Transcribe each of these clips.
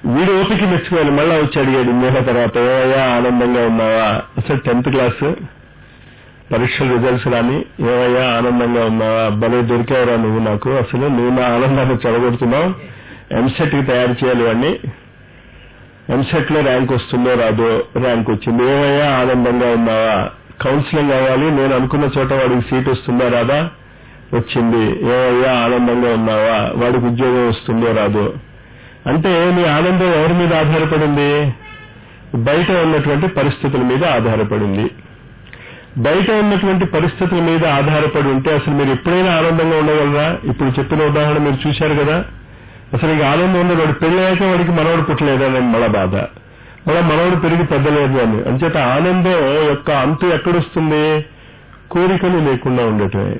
వీడు ఓపిక మెచ్చుకోవాలి మళ్ళా వచ్చి అడిగాడు ఇన్నేళ్ల తర్వాత ఏమయ్యా ఆనందంగా ఉన్నావా అసలు టెన్త్ క్లాస్ పరీక్షల రిజల్ట్స్ రాని ఏమయ్యా ఆనందంగా ఉన్నావా భలే దొరికావురా నువ్వు నాకు అసలు నువ్వు నా ఆనందాన్ని చెడగొడుతున్నావు ఎంసెట్ కి తయారు చేయాలి వాడిని ఎంసెట్ లో ర్యాంక్ వస్తుందో రాదో ర్యాంక్ వచ్చింది ఏమయ్యా ఆనందంగా ఉన్నావా కౌన్సిలింగ్ అవ్వాలి నేను అనుకున్న చోట వాడికి సీట్ వస్తుందా రాదా వచ్చింది ఏమయ్యా ఆనందంగా ఉన్నావా వాడికి ఉద్యోగం వస్తుందో రాదో అంటే నీ ఆనందం ఎవరి మీద ఆధారపడింది బయట ఉన్నటువంటి పరిస్థితుల మీద ఆధారపడింది బయట ఉన్నటువంటి పరిస్థితుల మీద ఆధారపడి ఉంటే అసలు మీరు ఎప్పుడైనా ఆనందంగా ఉండగలరా ఇప్పుడు చెప్పిన ఉదాహరణ మీరు చూశారు కదా అసలు ఇంక ఆనందం ఉండదు వాడు పెళ్ళయ్యాక వాడికి మనవడు పుట్టలేదని మళ్ళా బాధ మళ్ళా మనవడు పెరిగి పెద్దలేదు అని అంచేత ఆనందం యొక్క అంతు ఎక్కడొస్తుంది కోరికలు లేకుండా ఉండటమే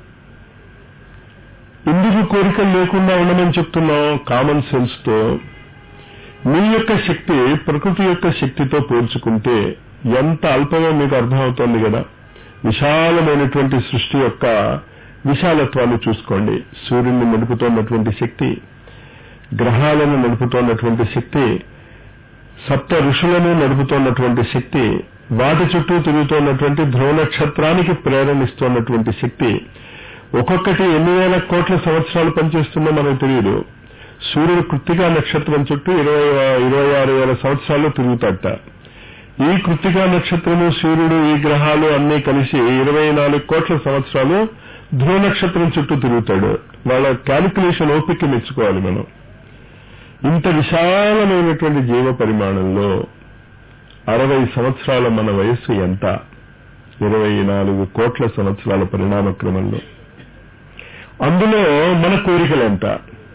ఎందుకు కోరికలు లేకుండా ఉండమని చెప్తున్నాం కామన్ సెన్స్ తో మీ యొక్క శక్తి ప్రకృతి యొక్క శక్తితో పోల్చుకుంటే ఎంత అల్పమో మీకు అర్థమవుతోంది కదా విశాలమైనటువంటి సృష్టి యొక్క విశాలత్వాన్ని చూసుకోండి సూర్యుడిని నడుపుతున్నటువంటి శక్తి గ్రహాలను నడుపుతున్నటువంటి శక్తి సప్త ఋషులను నడుపుతున్నటువంటి శక్తి వాటి చుట్టూ తిరుగుతున్నటువంటి ధ్రువ నక్షత్రానికి ప్రేరణిస్తున్నటువంటి శక్తి ఒక్కొక్కటి ఎన్ని వేల కోట్ల సంవత్సరాలు పనిచేస్తుందో మనకు తెలియదు సూర్యుడు కృత్తికా నక్షత్రం చుట్టూ ఇరవై ఇరవై ఆరు వేల సంవత్సరాలు తిరుగుతాట ఈ కృత్తికా నక్షత్రము సూర్యుడు ఈ గ్రహాలు అన్ని కలిసి ఇరవై నాలుగు కోట్ల సంవత్సరాలు ధ్రువ నక్షత్రం చుట్టూ తిరుగుతాడు వాళ్ళ క్యాలిక్యులేషన్ ఓపిక మెచ్చుకోవాలి మనం ఇంత విశాలమైనటువంటి జీవ పరిమాణంలో అరవై సంవత్సరాల మన వయస్సు ఎంత ఇరవై నాలుగు కోట్ల సంవత్సరాల పరిణామ క్రమంలో అందులో మన కోరికలు ఎంత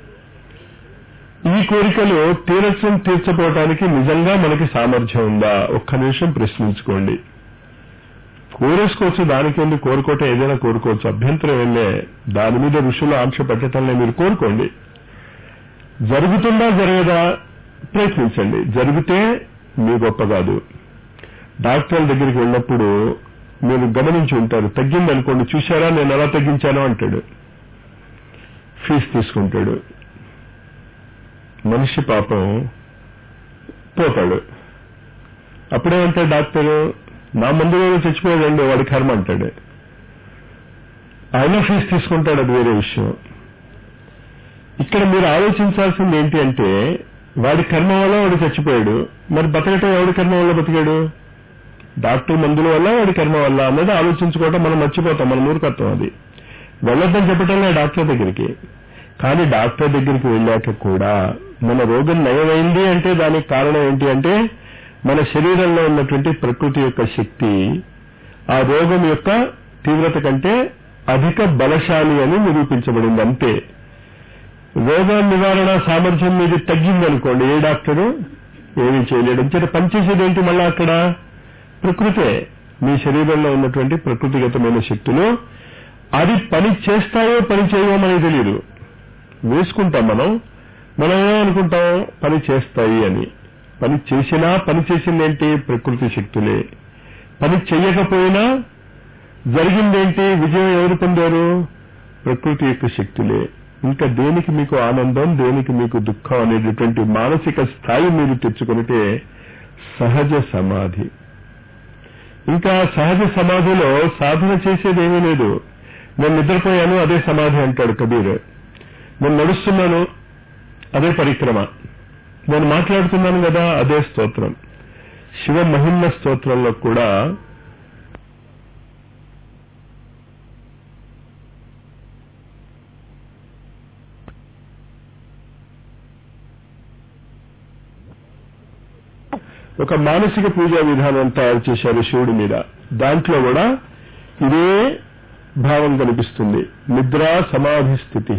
ఈ కోరికలు తీరత్వం తీర్చపోవటానికి నిజంగా మనకి సామర్థ్యం ఉందా ఒక్క నిమిషం ప్రశ్నించుకోండి కోరేసుకోవచ్చు దానికేంది కోరుకోవటం ఏదైనా కోరుకోవచ్చు అభ్యంతరం వెళ్ళే దాని మీద ఋషులు ఆంక్ష పెట్టడంలో మీరు కోరుకోండి జరుగుతుందా జరగదా ప్రయత్నించండి జరిగితే మీ గొప్ప కాదు డాక్టర్ల దగ్గరికి వెళ్ళినప్పుడు మీరు గమనించి ఉంటారు తగ్గిందనుకోండి చూశారా నేను ఎలా తగ్గించాను అంటాడు ఫీజు తీసుకుంటాడు మనిషి పాపం పోతాడు అప్పుడేమంటాడు డాక్టరు నా ముందు కూడా చచ్చిపోయాడండి వాడి కర్మ అంటాడు ఆయన ఫీజు తీసుకుంటాడు అది వేరే విషయం ఇక్కడ మీరు ఆలోచించాల్సింది ఏంటి అంటే వాడి కర్మ వల్ల వాడు చచ్చిపోయాడు మరి బతకటం ఎవడి కర్మ వల్ల బతికాడు డాక్టర్ మందుల వల్ల వాడి కర్మ వల్ల అన్నది ఆలోచించుకోవటం మనం మర్చిపోతాం మన మూర్ఖత్వం అది వెళ్ళొద్దని చెప్పటంలే డాక్టర్ దగ్గరికి కానీ డాక్టర్ దగ్గరికి వెళ్ళాక కూడా మన రోగం నయమైంది అంటే దానికి కారణం ఏంటి అంటే మన శరీరంలో ఉన్నటువంటి ప్రకృతి యొక్క శక్తి ఆ రోగం యొక్క తీవ్రత కంటే అధిక బలశాలి అని నిరూపించబడింది అంతే రోగ నివారణ సామర్థ్యం మీది తగ్గిందనుకోండి ఏ డాక్టరు ఏమీ చేయలేడు అంచేత పనిచేసేది ఏంటి మళ్ళా అక్కడ ప్రకృతే మీ శరీరంలో ఉన్నటువంటి ప్రకృతిగతమైన శక్తులు అది పని చేస్తాయో పని చేయవో మనకి తెలియదు వేసుకుంటాం మనం మనం ఏమనుకుంటాం పని చేస్తాయి అని పని చేసినా పని చేసిందేంటి ప్రకృతి శక్తులే పని చెయ్యకపోయినా జరిగిందేంటి విజయం ఎవరు పొందారు ప్రకృతి యొక్క శక్తులే ఇంకా దేనికి మీకు ఆనందం దేనికి మీకు దుఃఖం అనేటటువంటి మానసిక స్థాయి మీరు తెచ్చుకుంటే సహజ సమాధి ఇంకా సహజ సమాధిలో సాధన చేసేది ఏమీ లేదు నేను నిద్రపోయాను అదే సమాధి అంటాడు కబీర్ నేను నడుస్తున్నాను అదే పరిక్రమ నేను మాట్లాడుతున్నాను కదా అదే స్తోత్రం శివ మహిమ స్తోత్రంలో కూడా ఒక మానసిక పూజా విధానం తయారు చేశారు శివుడి మీద దాంట్లో కూడా ఇదే భావం కనిపిస్తుంది నిద్ర సమాధి స్థితి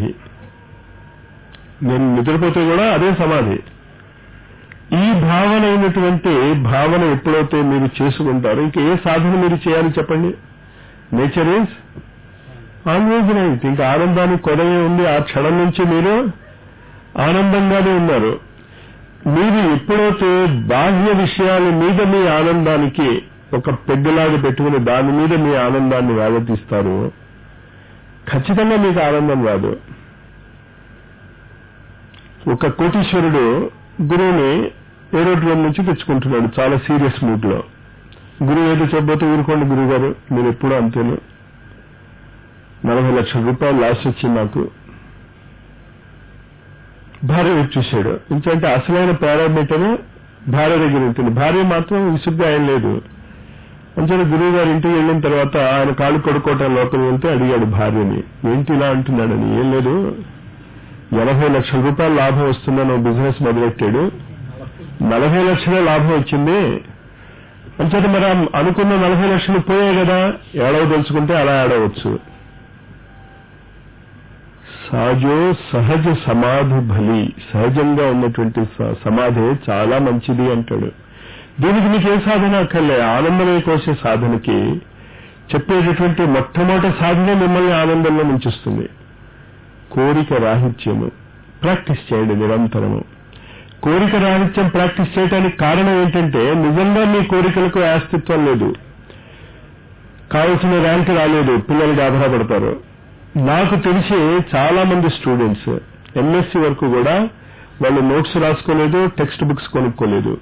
నేను నిద్రపోతే కూడా అదే సమాధి ఈ భావన అయినటువంటి భావన ఎప్పుడైతే మీరు చేసుకుంటారో ఇంక ఏ సాధన మీరు చేయాలి చెప్పండి నేచర్ ఈజ్ ఆల్వేజ్ రైట్ ఇంకా ఆనందానికి కొదవే ఉంది ఆ క్షణం నుంచి మీరు ఆనందంగానే ఉన్నారు మీరు ఎప్పుడైతే బాహ్య విషయాల మీద మీ ఆనందానికి ఒక పెద్దలాగా పెట్టుకుని దాని మీద మీ ఆనందాన్ని వేగతీస్తారు ఖచ్చితంగా మీకు ఆనందం రాదు ఒక కోటీశ్వరుడు గురువుని ఏరోడ్రోమ్ నుంచి తెచ్చుకుంటున్నాడు చాలా సీరియస్ మూడ్ లో గురువు ఏదో చెప్పబోతే ఊరుకోండి గురువు గారు మీరు ఎప్పుడూ అంతేను నలభై లక్షల రూపాయలు లాస్ వచ్చింది నాకు భార్య వైపు చూశాడు ఎందుకంటే అసలైన పారామీటర్ భార్య దగ్గర ఉంటుంది భార్య మాత్రం విసుగ్గా ఆయన లేదు అంచేత గురువు గారి ఇంటికి వెళ్ళిన తర్వాత ఆయన కాళ్ళు కొడుకోవటం లోపల వెళ్తే అడిగాడు భార్యని ఏంటి ఇలా అంటున్నాడని ఏం లేదు ఎనభై లక్షల రూపాయల లాభం వస్తుందని బిజినెస్ మొదలెట్టాడు నలభై లక్షల లాభం వచ్చింది అంచేత మరి ఆ అనుకున్న నలభై లక్షలు పోయాయి కదా ఏడవదలుచుకుంటే అలా ఏడవచ్చు సహజో సహజ సమాధి బలి సహజంగా ఉన్నటువంటి స- సమాధి చాలా మంచిది అంటాడు దీనికి మీకు ఏ సాధన అక్కర్లే ఆనందమే కోసే సాధనకి చెప్పేటటువంటి మొట్టమొదటి సాధన మిమ్మల్ని ఆనందంలో ముంచుస్తుంది కోరిక రాహిత్యము ప్రాక్టీస్ చేయండి నిరంతరము కోరిక రాహిత్యం ప్రాక్టీస్ చేయడానికి కారణం ఏంటంటే నిజంగా మీ కోరికలకు ఆస్తిత్వం లేదు కావలసిన ర్యాంక్ రాలేదు పిల్లలు గాభరా పడతారు నాకు తెలిసి చాలా మంది స్టూడెంట్స్ ఎంఎస్సి వరకు కూడా వాళ్ళు నోట్స్ రాసుకోలేదు టెక్స్ట్ బుక్స్ కొనుక్కోలేదు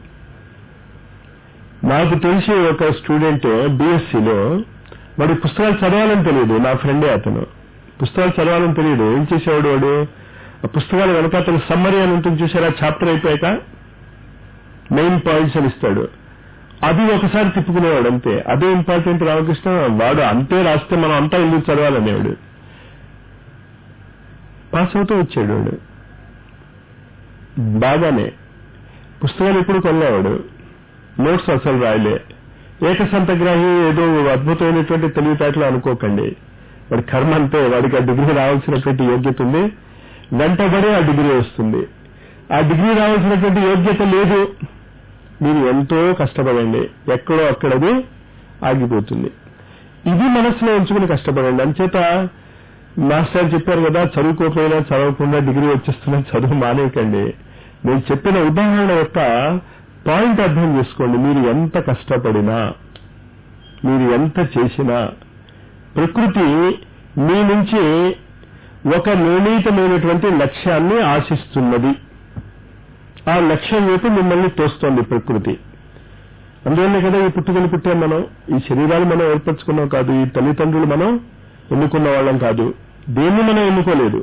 నాకు తెలిసి ఒక స్టూడెంట్ బీఎస్సీలో వాడి పుస్తకాలు చదవాలని తెలియదు నా ఫ్రెండే అతను పుస్తకాలు చదవాలని తెలియదు ఏం చేసేవాడు వాడు ఆ పుస్తకాలు వెనక అతను సమ్మరీ అని ఉంటుంది చూసారా చాప్టర్ అయిపోయాక మెయిన్ పాయింట్స్ అని ఇస్తాడు అది ఒకసారి తిప్పుకునేవాడు అంతే అదే ఇంపార్టెంట్ రామకృష్ణ వాడు అంతే రాస్తే మనం అంతా ఎందుకు చదవాలనేవాడు పాస్ అవుతూ వచ్చాడు వాడు బాగానే పుస్తకాలు ఎప్పుడు కొనేవాడు నోట్స్ అసలు రాయలే ఏకసంతగ్రాహి ఏదో అద్భుతమైనటువంటి తెలివితేటలు అనుకోకండి వాడి కర్మ అంతే వాడికి ఆ డిగ్రీ రావాల్సినటువంటి యోగ్యత ఉంది వెంటబడి ఆ డిగ్రీ వస్తుంది ఆ డిగ్రీ రావాల్సినటువంటి యోగ్యత లేదు మీరు ఎంతో కష్టపడండి ఎక్కడో అక్కడది ఆగిపోతుంది ఇది మనసులో ఉంచుకుని కష్టపడండి అంచేత మాస్టర్ చెప్పారు కదా చదువుకోకపోయినా చదవకుండా డిగ్రీ వచ్చేస్తున్నా చదువు మానేయకండి నేను చెప్పిన ఉదాహరణ యొక్క పాయింట్ అర్థం చేసుకోండి మీరు ఎంత కష్టపడినా మీరు ఎంత చేసినా ప్రకృతి మీ నుంచి ఒక నిర్ణీతమైనటువంటి లక్ష్యాన్ని ఆశిస్తున్నది ఆ లక్ష్యం వైపు మిమ్మల్ని తోస్తోంది ప్రకృతి అందువల్లే కదా ఈ పుట్టుకలు పుట్టాం మనం ఈ శరీరాలు మనం ఏర్పరచుకున్నాం కాదు ఈ తల్లిదండ్రులు మనం ఎన్నుకున్న వాళ్ళం కాదు దేన్ని మనం ఎన్నుకోలేదు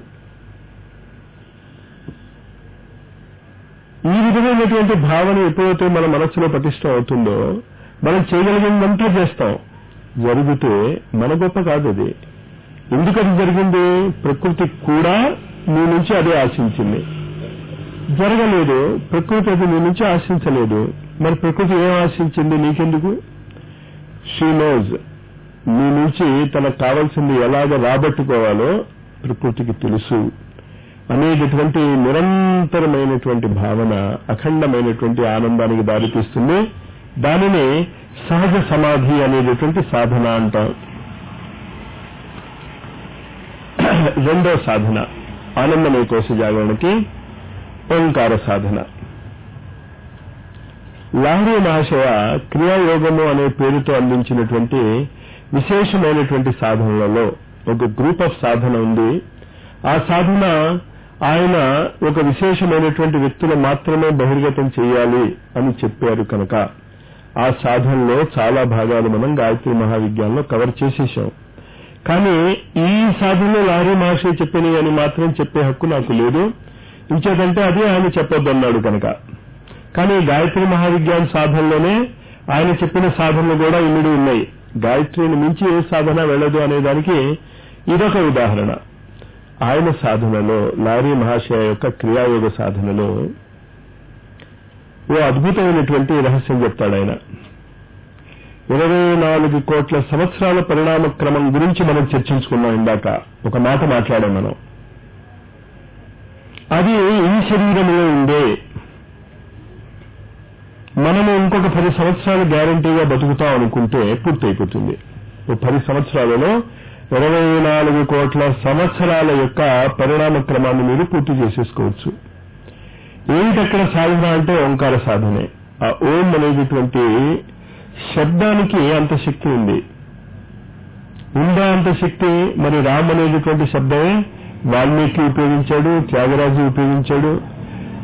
ఈ విధమైనటువంటి భావన ఎప్పుడైతే మన మనస్సులో పటిష్టం అవుతుందో మనం చేయగలిగిందంతా చేస్తాం జరిగితే మన గొప్ప కాదు అది ఎందుకు అది జరిగింది ప్రకృతి కూడా మీ నుంచి అదే ఆశించింది జరగలేదు ప్రకృతి అది మీ నుంచి ఆశించలేదు మరి ప్రకృతి ఏం ఆశించింది నీకెందుకు షీ నోజ్ మీ నుంచి తనకు కావాల్సింది ఎలాగ రాబట్టుకోవాలో ప్రకృతికి తెలుసు అనేటటువంటి నిరంతరమైనటువంటి భావన అఖండమైనటువంటి ఆనందానికి దారితీస్తుంది దానిని సహజ సమాధి అనేటటువంటి సాధన అంటాం రెండో సాధన ఆనందమయ కోశ జాగరణకి ఓంకార సాధన లాహరి మహాశయ క్రియాయోగము అనే పేరుతో అందించినటువంటి విశేషమైనటువంటి సాధనలలో ఒక గ్రూప్ ఆఫ్ సాధన ఉంది ఆ సాధన ఆయన ఒక విశేషమైనటువంటి వ్యక్తులు మాత్రమే బహిర్గతం చేయాలి అని చెప్పారు కనుక ఆ సాధనలో చాలా భాగాలు మనం గాయత్రి మహావిజ్ఞానంలో కవర్ చేసేసాం కానీ ఈ సాధనలో లారీ మహర్షి చెప్పినవి అని మాత్రం చెప్పే హక్కు నాకు లేదు ఇంచేదంటే అది ఆయన చెప్పొద్దన్నాడు కనుక కానీ గాయత్రి మహావిజ్ఞాన సాధనలోనే ఆయన చెప్పిన సాధనలు కూడా ఇమిడి ఉన్నాయి గాయత్రిని మించి ఏ సాధన వెళ్ళదు అనే దానికి ఇదొక ఉదాహరణ ఆయన సాధనలో లారీ మహాశయ యొక్క క్రియాయోగ సాధనలో ఓ అద్భుతమైనటువంటి రహస్యం చెప్తాడు ఆయన ఇరవై నాలుగు కోట్ల సంవత్సరాల పరిణామ క్రమం గురించి మనం చర్చించుకున్నాం ఇందాక ఒక మాట మాట్లాడాం మనం అది ఈ శరీరంలో ఉండే మనము ఇంకొక పది సంవత్సరాలు గ్యారంటీగా బతుకుతాం అనుకుంటే పూర్తయిపోతుంది ఓ పది సంవత్సరాలలో ఇరవై నాలుగు కోట్ల సంవత్సరాల యొక్క పరిణామ క్రమాన్ని మీరు పూర్తి చేసేసుకోవచ్చు ఏమిటక్కడ సాధన అంటే ఓంకార సాధనే ఆ ఓం అనేటటువంటి శబ్దానికి అంత శక్తి ఉంది ఉందా అంత శక్తి మరి రామ్ అనేటటువంటి శబ్దమే వాల్మీకి ఉపయోగించాడు త్యాగరాజు ఉపయోగించాడు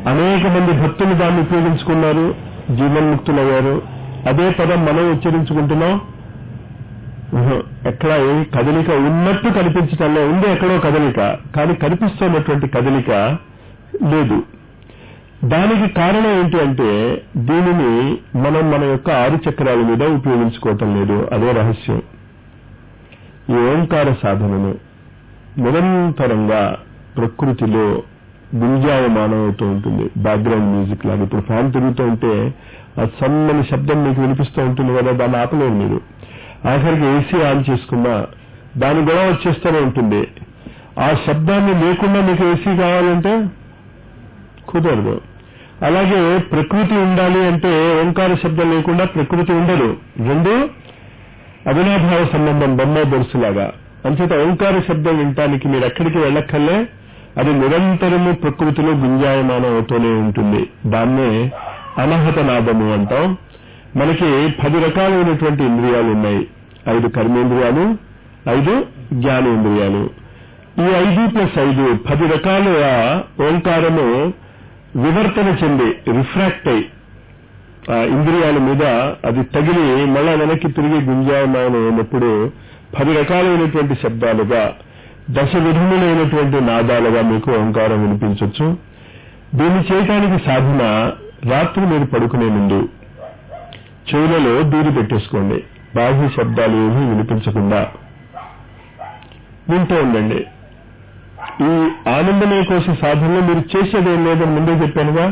అనేక మంది భక్తులు దాన్ని ఉపయోగించుకున్నారు జీవన్ముక్తులయ్యారు అదే పదం మనం ఉచ్చరించుకుంటున్నాం ఉహు, ఎక్కడ ఏ కదలిక ఉన్నట్టు కనిపించటంలో ఉంది ఎక్కడో కదలిక కానీ కనిపిస్తున్నటువంటి కదలిక లేదు దానికి కారణం ఏంటి అంటే దీనిని మనం మన యొక్క ఆరు చక్రాల మీద ఉపయోగించుకోవటం లేదు అదే రహస్యం ఈ ఓంకార సాధనను నిరంతరంగా ప్రకృతిలో గుంజాయమానం అవుతూ ఉంటుంది బ్యాక్గ్రౌండ్ మ్యూజిక్ లాగా ఇప్పుడు ఫ్యాన్ తిరుగుతూ ఉంటే ఆ సన్నని శబ్దం మీకు వినిపిస్తూ ఉంటుంది కదా దాన్ని ఆపలేరు మీరు ఆఖరికి ఏసీ ఆన్ చేసుకున్నా దాని గొడవ వచ్చేస్తూనే ఉంటుంది ఆ శబ్దాన్ని లేకుండా మీకు ఏసీ కావాలంటే కుదరదు అలాగే ప్రకృతి ఉండాలి అంటే ఓంకార శబ్దం లేకుండా ప్రకృతి ఉండదు రెండు అవినాభావ సంబంధం బొమ్మ బొరుసులాగా అంచేత ఓంకార శబ్దం వినటానికి మీరు ఎక్కడికి వెళ్ళక్కర్లే అది నిరంతరము ప్రకృతిలో గుంజాయమానం అవుతూనే ఉంటుంది దాన్నే అనహత నాదము అంటాం మనకి పది రకాలైనటువంటి ఇంద్రియాలు ఉన్నాయి ఐదు కర్మేంద్రియాలు ఐదు జ్ఞానేంద్రియాలు ఈ ఐదు ప్లస్ ఐదు పది రకాలుగా ఓంకారము వివర్తన చెంది రిఫ్రాక్ట్ అయి ఆ ఇంద్రియాల మీద అది తగిలి మళ్ళా వెనక్కి తిరిగి గుంజాయమానం అయినప్పుడు పది రకాలైనటువంటి శబ్దాలుగా దశ విధములైనటువంటి నాదాలుగా మీకు ఓంకారం వినిపించవచ్చు దీన్ని చేయటానికి సాధన రాత్రి మీరు పడుకునే ముందు చెవులలో దూరి పెట్టేసుకోండి బాహ్య శబ్దాలు ఏమీ వినిపించకుండా వింటూ ఉండండి ఈ ఆనందమయ కోస సాధనలో మీరు చేసేదేం లేదని ముందే చెప్పానుగా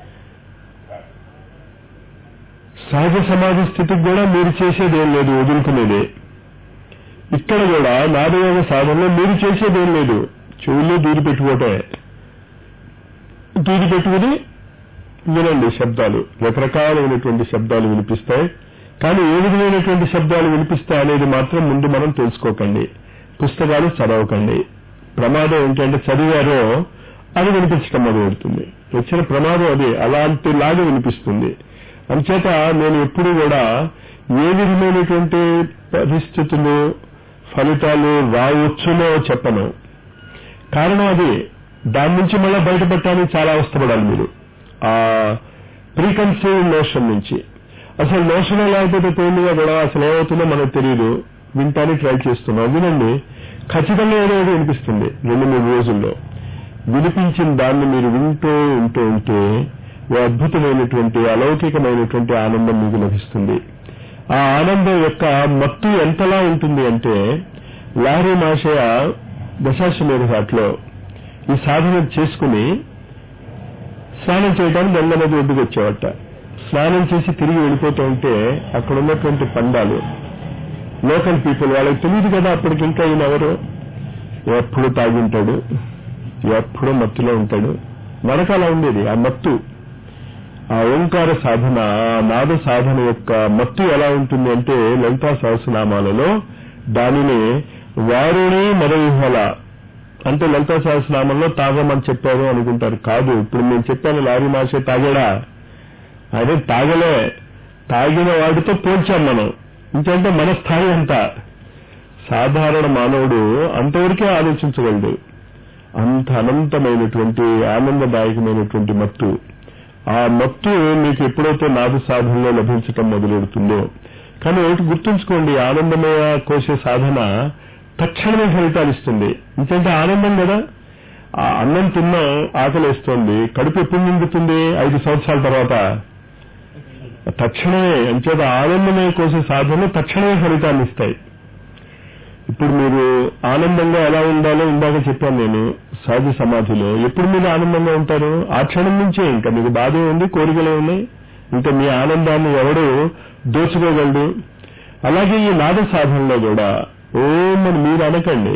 సహజ సమాధి స్థితికి కూడా మీరు చేసేదేం లేదు వదులుకునేదే ఇక్కడ కూడా నాదయోగ సాధనలో మీరు చేసేదేం లేదు చెవుల్లో దూరి పెట్టుకోవటమే దూరి పెట్టుకుని వినండి శబ్దాలు రకరకాలైనటువంటి శబ్దాలు వినిపిస్తాయి కానీ ఏ విధమైనటువంటి శబ్దాలు వినిపిస్తాయి అనేది మాత్రం ముందు మనం తెలుసుకోకండి పుస్తకాలు చదవకండి ప్రమాదం ఏంటంటే చదివారో అది వినిపించడం మొదలెడుతుంది వచ్చిన ప్రమాదం అది అలాంటిలాగా వినిపిస్తుంది అంచేత నేను ఎప్పుడు కూడా ఏ విధమైనటువంటి పరిస్థితులు ఫలితాలు రావచ్చునో చెప్పను కారణం అది దాని నుంచి మళ్ళీ బయటపడటానికి చాలా అవస్థపడాలి మీరు ఆ ప్రీకన్సీవ్ నోషన్ నుంచి అసలు నోషన్ లేకపోతే పోయిందిగా కూడా అసలు ఏమవుతుందో మనకు తెలియదు వింటానికి ట్రై చేస్తున్నాం వినండి ఖచ్చితంగా ఏదో ఒకటి వినిపిస్తుంది రెండు మూడు రోజుల్లో వినిపించిన దాన్ని మీరు వింటూ ఉంటూ ఉంటే ఓ అద్భుతమైనటువంటి అలౌకికమైనటువంటి ఆనందం మీకు లభిస్తుంది ఆ ఆనందం యొక్క మత్తు ఎంతలా ఉంటుంది అంటే లారీ మాషయ దశాశ్వమేధ ఘాట్లో ఈ సాధన చేసుకుని స్నానం చేయడానికి గంగ నది ఒడ్డుకు వచ్చేవట స్నానం చేసి తిరిగి వెళ్ళిపోతూ ఉంటే అక్కడ ఉన్నటువంటి పండాలు లోకల్ పీపుల్ వాళ్ళకి తెలియదు కదా అప్పటికి ఇంకా ఈయన ఎవరు ఎప్పుడు తాగి ఉంటాడు ఎప్పుడూ మత్తులో ఉంటాడు మనకు అలా ఉండేది ఆ మత్తు ఆ ఓంకార సాధన ఆ నాద సాధన యొక్క మత్తు ఎలా ఉంటుంది అంటే లలితా సహస్రనామాలలో దానిని వారుని మరవిహల అంటే లలితా సహస్రనామంలో తాగమని చెప్పారు అనుకుంటారు కాదు ఇప్పుడు నేను చెప్పాను లారీ మాసే తాగాడా అదే తాగలే తాగిన వాడితో పోల్చాం మనం ఇంకంటే మన స్థాయి అంతా సాధారణ మానవుడు అంతవరకే ఆలోచించగలడు అంత అనంతమైనటువంటి ఆనందదాయకమైనటువంటి మత్తు ఆ మత్తు మీకు ఎప్పుడైతే నాదు సాధనలో లభించటం మొదలెడుతుందో కానీ ఒకటి గుర్తుంచుకోండి ఆనందమయ కోసే సాధన తక్షణమే ఫలితాలు ఇస్తుంది ఎందుకంటే ఆనందం కదా ఆ అన్నం తిన్నాం ఆకలిస్తోంది కడుపు ఎప్పుడు నిండుతుంది ఐదు సంవత్సరాల తర్వాత తక్షణమే అంచేత ఆనందమయ కోసే సాధనలు తక్షణమే ఫలితాన్ని ఇస్తాయి ఇప్పుడు మీరు ఆనందంగా ఎలా ఉండాలో ఇందాక చెప్పాను నేను సహజ సమాధిలో ఎప్పుడు మీరు ఆనందంగా ఉంటారు ఆ క్షణం నుంచే ఇంకా మీకు బాధే ఉంది కోరికలే ఉన్నాయి ఇంకా మీ ఆనందాన్ని ఎవడు దోచుకోగలడు అలాగే ఈ నాద సాధనలో కూడా ఓం అని మీరు అనకండి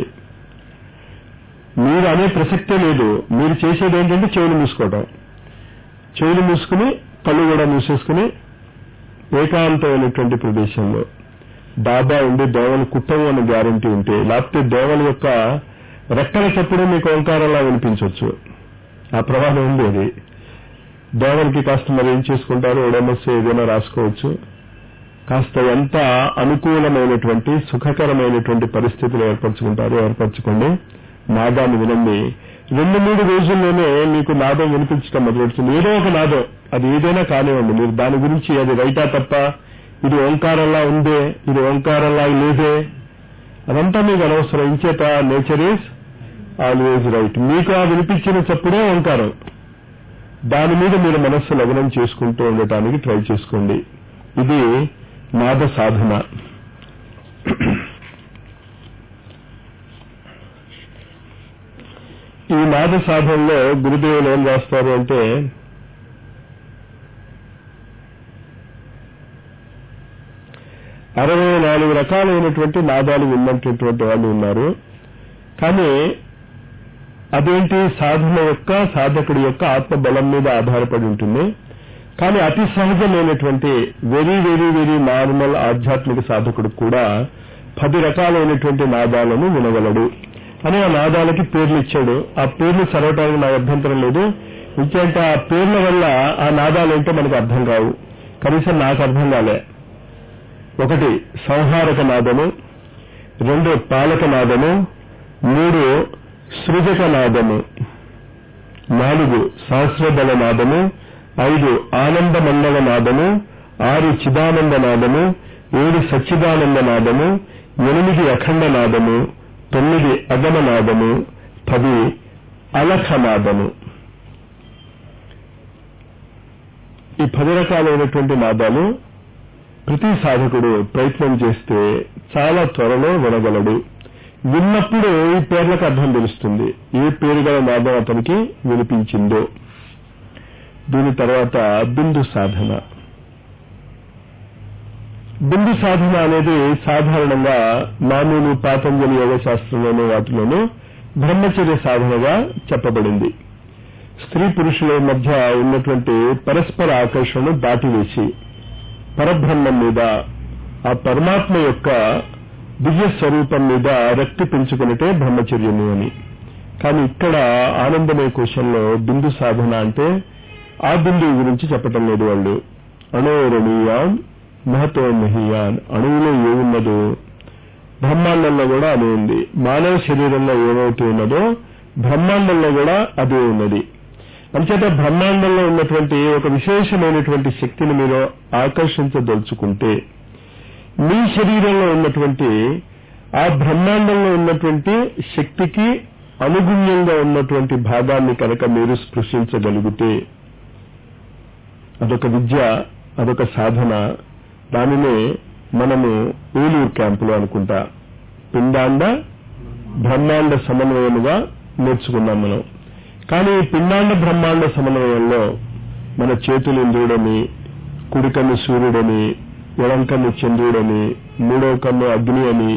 మీరు అనే ప్రసక్తే లేదు మీరు చేసేది ఏంటంటే చెవులు మూసుకోవటం చెవులు మూసుకుని కళ్ళు కూడా మూసేసుకుని ఏకాంతమైనటువంటి ప్రదేశంలో డాబా ఉండి దోవలు కుట్టవు అన్న గ్యారంటీ ఉంటే లేకపోతే దోవల యొక్క రెక్కల చప్పుడు మీకు ఓంకారంలా వినిపించవచ్చు ఆ ప్రమాదం ఉంది అది దోవలకి కాస్త మరి ఏం చేసుకుంటారు ఓడమస్ ఏదైనా రాసుకోవచ్చు కాస్త ఎంత అనుకూలమైనటువంటి సుఖకరమైనటువంటి పరిస్థితులు ఏర్పరచుకుంటారో ఏర్పరచుకోండి నాదాన్ని వినండి రెండు మూడు రోజుల్లోనే మీకు నాదం వినిపించడం మొదలెడుతుంది ఏదో ఒక నాదం అది ఏదైనా కానివ్వండి మీరు దాని గురించి అది రైటా తప్ప ఇది ఓంకారంలా ఉందే ఇది ఓంకారంలా లేదే అదంతా మీకు అనవసరం ఇంచేత నేచర్ ఈజ్ ఆల్వేజ్ రైట్ మీకు ఆ వినిపించిన చప్పుడే ఓంకారం దాని మీద మీరు మనస్సు లగ్నం చేసుకుంటూ ఉండటానికి ట్రై చేసుకోండి ఇది నాద సాధన ఈ నాద సాధనలో గురుదేవులు ఏం రాస్తారు అంటే అరవై నాలుగు రకాలైనటువంటి నాదాలు విన్నటువంటి వాళ్ళు ఉన్నారు కానీ అదేంటి సాధన యొక్క సాధకుడి యొక్క ఆత్మబలం మీద ఆధారపడి ఉంటుంది కానీ అతి సహజమైనటువంటి వెరీ వెరీ వెరీ నార్మల్ ఆధ్యాత్మిక సాధకుడు కూడా పది రకాలైనటువంటి నాదాలను వినగలడు అని ఆ నాదాలకి పేర్లు ఇచ్చాడు ఆ పేర్లు చదవటానికి నాకు అభ్యంతరం లేదు ఇంకేంటే ఆ పేర్ల వల్ల ఆ నాదాలు ఏంటో మనకు అర్థం కావు కనీసం నాకు అర్థం కాలే ఒకటి సంహారక నాదము రెండు పాలక నాదము మూడు సృజక నాదము నాలుగు సహస్రదళ నాదము ఐదు ఆనంద మండల నాదము ఆరు చిదానంద నాదము ఏడు సచ్చిదానంద నాదము ఎనిమిది అఖండ నాదము తొమ్మిది అగమ నాదము పది అలఖ నాదము ఈ పది రకాలైనటువంటి నాదాలు ప్రతి సాధకుడు ప్రయత్నం చేస్తే చాలా త్వరలో వినగలడు విన్నప్పుడు ఈ పేర్లకు అర్థం తెలుస్తుంది ఏ పేరు గల నాదం అతనికి వినిపించిందో దీని తర్వాత బిందు సాధన బిందు సాధన అనేది సాధారణంగా మామూలు పాతంజలి యోగ శాస్త్రంలోని వాటిలోనూ బ్రహ్మచర్య సాధనగా చెప్పబడింది స్త్రీ పురుషుల మధ్య ఉన్నటువంటి పరస్పర ఆకర్షణను దాటివేసి పరబ్రహ్మం మీద ఆ పరమాత్మ యొక్క దివ్య స్వరూపం మీద రక్తి పెంచుకున్నటే బ్రహ్మచర్యము అని కానీ ఇక్కడ ఆనందమయ కోశంలో బిందు సాధన అంటే ఆ బిందువు గురించి చెప్పటం లేదు వాళ్ళు అణోరణీయాన్ మహతో మహీయాన్ అణువులో ఏమున్నదో బ్రహ్మాండంలో కూడా అదే ఉంది మానవ శరీరంలో ఏమవుతూ ఉన్నదో బ్రహ్మాండంలో కూడా అదే ఉన్నది అంచేత బ్రహ్మాండంలో ఉన్నటువంటి ఒక విశేషమైనటువంటి శక్తిని మీరు ఆకర్షించదలుచుకుంటే మీ శరీరంలో ఉన్నటువంటి ఆ బ్రహ్మాండంలో ఉన్నటువంటి శక్తికి అనుగుణ్యంగా ఉన్నటువంటి భాగాన్ని కనుక మీరు స్పృశించగలిగితే అదొక విద్య అదొక సాధన దానినే మనము ఏలూరు క్యాంపులో అనుకుంటా పిండాండ బ్రహ్మాండ సమన్వయముగా నేర్చుకున్నాం మనం కానీ పిండాండ బ్రహ్మాండ సమన్వయంలో మన చేతులు ఇంద్రుడని కుడి కన్ను సూర్యుడని ఎడం కన్ను చంద్రుడని మూడో కన్ను అగ్ని అని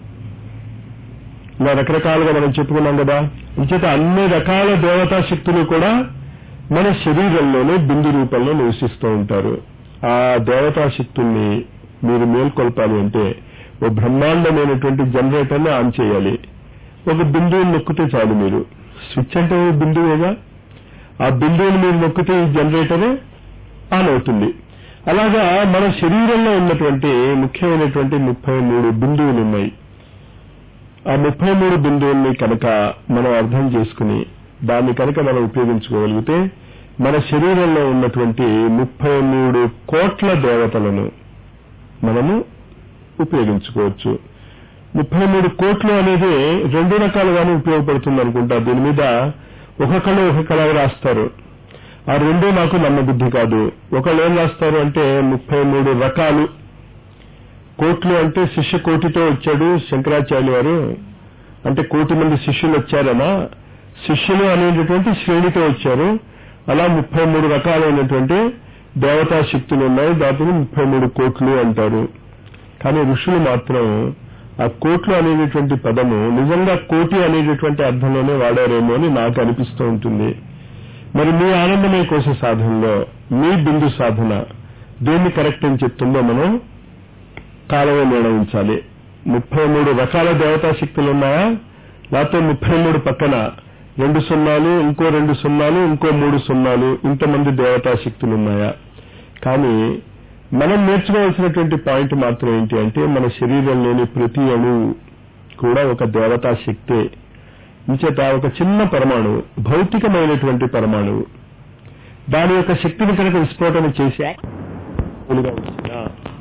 ఇలా రకరకాలుగా మనం చెప్పుకున్నాం కదా అంచేత అన్ని రకాల దేవతా శక్తులు కూడా మన శరీరంలోనే బిందు రూపంలో నివసిస్తూ ఉంటారు ఆ దేవతా శక్తుల్ని మీరు మేల్కొల్పాలి అంటే ఓ బ్రహ్మాండమైనటువంటి జనరేటర్ని ఆన్ చేయాలి ఒక బిందువుని నొక్కితే చాలు మీరు స్విచ్ అంటే ఓ బిందువేగా ఆ బిందువుని మీరు నొక్కితే ఈ జనరేటర్ ఆన్ అవుతుంది అలాగా మన శరీరంలో ఉన్నటువంటి ముఖ్యమైనటువంటి ముప్పై మూడు బిందువులు ఉన్నాయి ఆ ముప్పై మూడు బిందువుల్ని కనుక మనం అర్థం చేసుకుని దాన్ని కనుక మనం ఉపయోగించుకోగలిగితే మన శరీరంలో ఉన్నటువంటి ముప్పై మూడు కోట్ల దేవతలను మనము ఉపయోగించుకోవచ్చు ముప్పై మూడు కోట్లు అనేది రెండు రకాలుగానే ఉపయోగపడుతుంది అనుకుంటా దీని మీద ఒక్కొక్కళ్ళు ఒక్కొక్కలాగా రాస్తారు ఆ రెండూ నాకు నమ్మబుద్ధి కాదు ఒకళ్ళు ఏం రాస్తారు అంటే ముప్పై మూడు రకాలు కోట్లు అంటే శిష్య కోటితో వచ్చాడు శంకరాచార్య వారు అంటే కోటి మంది శిష్యులు వచ్చారనా శిష్యులు అనేటటువంటి శ్రేణితో వచ్చారు అలా ముప్పై మూడు రకాలైనటువంటి దేవతా శక్తులు ఉన్నాయి దాటిని ముప్పై మూడు కోట్లు అంటారు కానీ ఋషులు మాత్రం ఆ కోట్లు అనేటటువంటి పదము నిజంగా కోటి అనేటటువంటి అర్థంలోనే వాడారేమో అని నాకు అనిపిస్తూ ఉంటుంది మరి మీ ఆనందమయ కోశ సాధనలో మీ బిందు సాధన దేన్ని కరెక్ట్ అని చెప్తుందో మనం కాలమే నిర్ణయించాలి ముప్పై మూడు రకాల దేవతా శక్తులు ఉన్నాయా లేకపోతే ముప్పై మూడు పక్కన రెండు సున్నాలు ఇంకో రెండు సున్నాలు ఇంకో మూడు సున్నాలు ఇంతమంది దేవతా శక్తులు ఉన్నాయా కానీ మనం నేర్చుకోవాల్సినటువంటి పాయింట్ మాత్రం ఏంటి అంటే మన శరీరంలోని ప్రతి అణువు కూడా ఒక దేవతా శక్తే ఇంచేత ఒక చిన్న పరమాణువు భౌతికమైనటువంటి పరమాణువు దాని యొక్క శక్తిని కనుక విస్ఫోటన చేసి వచ్చిన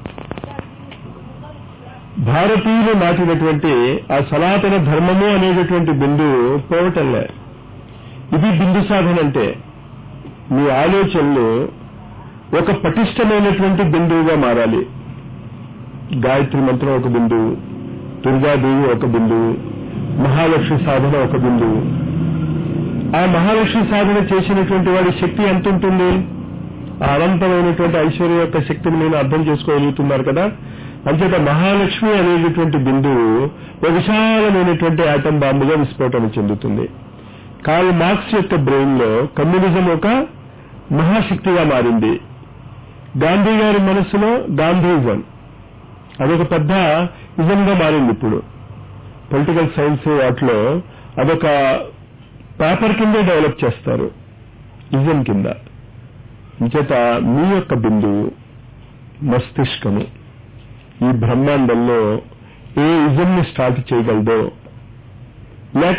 భారతీయులు నాటినటువంటి ఆ సనాతన ధర్మము అనేటటువంటి బిందువు పోవటంలే ఇది బిందు సాధన అంటే మీ ఆలోచనలు ఒక పటిష్టమైనటువంటి బిందువుగా మారాలి గాయత్రి మంత్రం ఒక బిందువు దుర్గాదేవి ఒక బిందువు మహాలక్ష్మి సాధన ఒక బిందువు ఆ మహాలక్ష్మి సాధన చేసినటువంటి వాడి శక్తి ఎంత ఉంటుంది ఆ అనంతమైనటువంటి ఐశ్వర్య యొక్క శక్తిని మీరు అర్థం చేసుకోగలుగుతున్నారు కదా అంచేత మహాలక్ష్మి అనేటటువంటి బిందువు ఒక విశాలమైనటువంటి ఆటం బాంబుగా విస్ఫోటన చెందుతుంది కార్ల్ మార్క్స్ యొక్క బ్రెయిన్ లో కమ్యూనిజం ఒక మహాశక్తిగా మారింది గాంధీ గారి మనసులో గాంధీజం అదొక పెద్ద ఇజంగా మారింది ఇప్పుడు పొలిటికల్ సైన్స్ వాటిలో అదొక పేపర్ కిందే డెవలప్ చేస్తారు ఇజం కింద ఇంచేత మీ యొక్క బిందువు మస్తిష్కము ఈ బ్రహ్మాండంలో ఏ ఇజంని స్టార్ట్ చేయగలదో లేక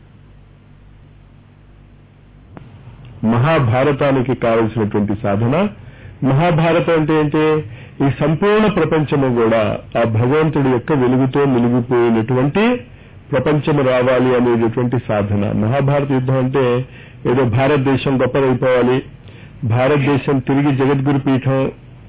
మహాభారతానికి కావలసినటువంటి సాధన మహాభారతం అంటే ఏంటి ఈ సంపూర్ణ ప్రపంచము కూడా ఆ భగవంతుడి యొక్క వెలుగుతో నిలిగిపోయినటువంటి ప్రపంచము రావాలి అనేటటువంటి సాధన మహాభారత యుద్ధం అంటే ఏదో భారతదేశం గొప్పదైపోవాలి భారతదేశం తిరిగి జగద్గురు పీఠం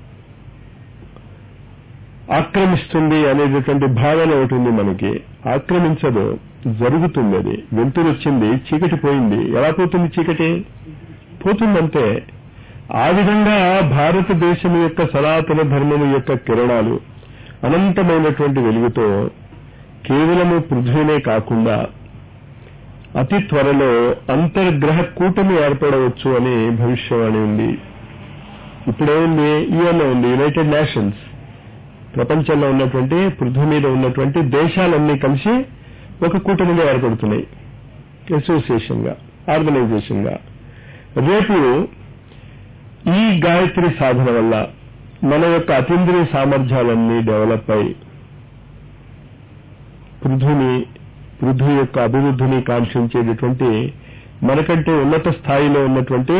ఆక్రమిస్తుంది అనేటటువంటి భావన ఒకటి ఉంది మనకి ఆక్రమించదు జరుగుతుంది అది వెంతురు వచ్చింది చీకటి పోయింది ఎలా పోతుంది చీకటి పోతుందంటే ఆ విధంగా భారతదేశం యొక్క సనాతన ధర్మము యొక్క కిరణాలు అనంతమైనటువంటి వెలుగుతో కేవలము పృథ్వీనే కాకుండా అతి త్వరలో అంతర్గ్రహ కూటమి ఏర్పడవచ్చు అని భవిష్యవాణి ఉంది ఇప్పుడేముంది యుఎన్ఓ ఉంది యునైటెడ్ నేషన్స్ ప్రపంచంలో ఉన్నటువంటి పృథ్వీ మీద ఉన్నటువంటి దేశాలన్నీ కలిసి ఒక కూటమిగా ఏర్పడుతున్నాయి అసోసియేషన్ గా ఆర్గనైజేషన్ గా రేపు ఈ గాయత్రి సాధన వల్ల మన యొక్క అతీంద్రియ సామర్థ్యాలన్నీ డెవలప్ అయి పృథ్వీని పృథ్వీ యొక్క అభివృద్ధిని కాంక్షించేటటువంటి మనకంటే ఉన్నత స్థాయిలో ఉన్నటువంటి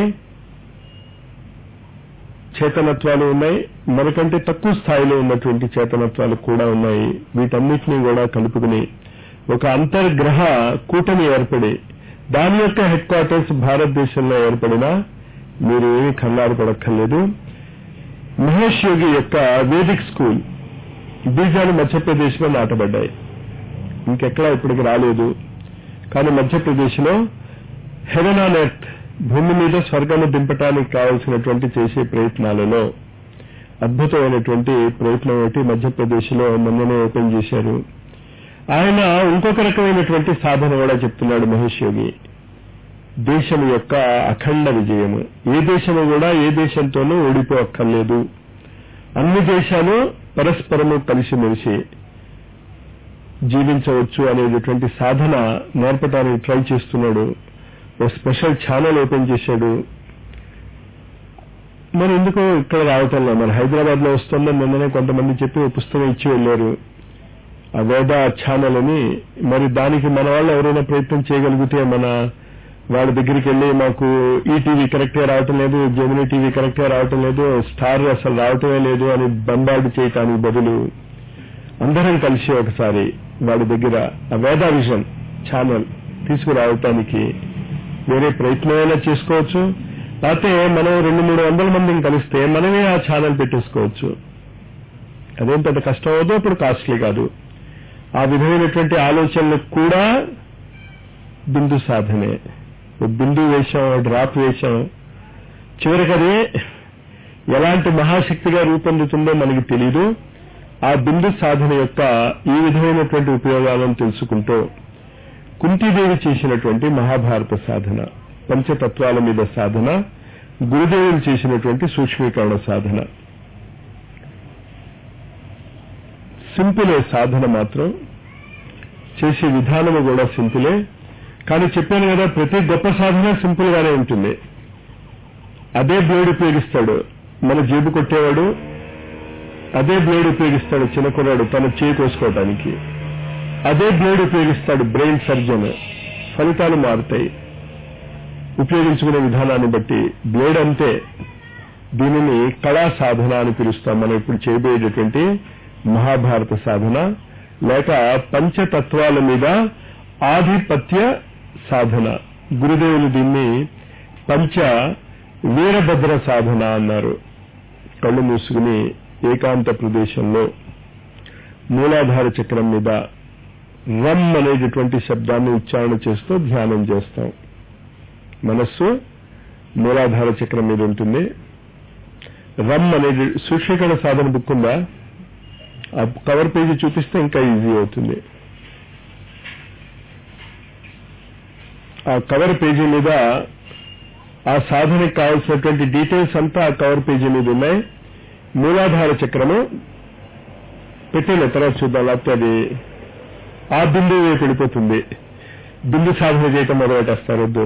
చేతనత్వాలు ఉన్నాయి మనకంటే తక్కువ స్థాయిలో ఉన్నటువంటి చేతనత్వాలు కూడా ఉన్నాయి వీటన్నిటినీ కూడా కలుపుకుని ఒక అంతర్గ్రహ కూటమి ఏర్పడి దాని యొక్క హెడ్ క్వార్టర్స్ భారతదేశంలో ఏర్పడినా మీరు ఏమీ కంగారు పడక్కర్లేదు మహేష్ యోగి యొక్క వేదిక్ స్కూల్ బీజాలు మధ్యప్రదేశ్లో నాటబడ్డాయి ఇంకెక్కడా ఇప్పటికి రాలేదు కానీ మధ్యప్రదేశ్లో హెవెన్ ఆన్ ఎర్త్ భూమి మీద స్వర్గాన్ని దింపటానికి కావలసినటువంటి చేసే ప్రయత్నాలలో అద్భుతమైనటువంటి ప్రయత్నం ఒకటి మధ్యప్రదేశ్లో మొన్ననే ఓపెన్ చేశారు ఆయన ఇంకొక రకమైనటువంటి సాధన కూడా చెప్తున్నాడు మహేష్ యోగి దేశం యొక్క అఖండ విజయము ఏ దేశము కూడా ఏ దేశంతోనూ ఓడిపోక్కర్లేదు అన్ని దేశాలు పరస్పరము కలిసిమెలిసి జీవించవచ్చు అనేటటువంటి సాధన నేర్పడానికి ట్రై చేస్తున్నాడు ఓ స్పెషల్ ఛానల్ ఓపెన్ చేశాడు మరి ఎందుకో ఇక్కడ రావటంలో మరి హైదరాబాద్ లో వస్తుందని నిన్ననే కొంతమంది చెప్పి ఓ పుస్తకం ఇచ్చి వెళ్ళారు ఆ వేద ఛానల్ అని మరి దానికి మన వాళ్ళు ఎవరైనా ప్రయత్నం చేయగలిగితే మన వాళ్ళ దగ్గరికి వెళ్ళి మాకు ఈ టీవీ కరెక్ట్ గా రావటం లేదు జెమినీ టీవీ కరెక్ట్ గా రావటం లేదు స్టార్ అసలు రావటమే లేదు అని బంబార్డు చేయటానికి బదులు అందరం కలిసి ఒకసారి వాళ్ళ దగ్గర ఆ వేద విజన్ ఛానల్ తీసుకురావటానికి వేరే ప్రయత్నమైనా చేసుకోవచ్చు లేకపోతే మనం రెండు మూడు వందల మందిని కలిస్తే మనమే ఆ ఛానల్ పెట్టేసుకోవచ్చు అదేం పెద్ద కష్టం అవదు అప్పుడు కాస్ట్లీ కాదు ఆ విధమైనటువంటి ఆలోచనలు కూడా బిందు సాధనే ఓ బిందు వేషం డ్రాప్ వేషం చివరికి అది ఎలాంటి మహాశక్తిగా రూపొందుతుందో మనకి తెలీదు ఆ బిందు సాధన యొక్క ఈ విధమైనటువంటి ఉపయోగాలను తెలుసుకుంటూ కుంతీదేవి చేసినటువంటి మహాభారత సాధన పంచతత్వాల మీద సాధన గురుదేవులు చేసినటువంటి సూక్ష్మీకరణ సాధన సింపులే సాధన మాత్రం చేసే విధానము కూడా సింపులే కానీ చెప్పాను కదా ప్రతి గొప్ప సాధన సింపుల్ గానే ఉంటుంది అదే బ్లేడ్ ఉపయోగిస్తాడు మన జేబు కొట్టేవాడు అదే బ్లేడ్ ఉపయోగిస్తాడు చిన్న కుర్రాడు తన చేయి కోసుకోవటానికి అదే బ్లేడ్ ఉపయోగిస్తాడు బ్రెయిన్ సర్జన్ ఫలితాలు మారుతాయి ఉపయోగించుకునే విధానాన్ని బట్టి బ్లేడ్ అంతే దీనిని కళా సాధన అని పిలుస్తాం మనం ఇప్పుడు చేయబోయేటటువంటి మహాభారత సాధన లేక పంచతత్వాల మీద ఆధిపత్య సాధన గురుదేవులు దీన్ని పంచ వీరభద్ర సాధన అన్నారు కళ్ళు మూసుకుని ఏకాంత ప్రదేశంలో మూలాధార చక్రం మీద రమ్ అనేటటువంటి శబ్దాన్ని ఉచ్చారణ చేస్తూ ధ్యానం చేస్తాం మనస్సు మూలాధార చక్రం మీద ఉంటుంది రమ్ అనేది సూక్ష్మీకరణ సాధన బుక్ ఉందా ఆ కవర్ పేజీ చూపిస్తే ఇంకా ఈజీ అవుతుంది ఆ కవర్ పేజీ మీద ఆ సాధనకి కావాల్సినటువంటి డీటెయిల్స్ అంతా ఆ కవర్ పేజీ మీద ఉన్నాయి మూలాధార చక్రము పెట్టేలే తర్వాత చూద్దాం లేకపోతే అది ఆ బిందువు వైపు వెళ్ళిపోతుంది బిందు సాధన చేయటం మొదలెట్టేస్తారు వద్దు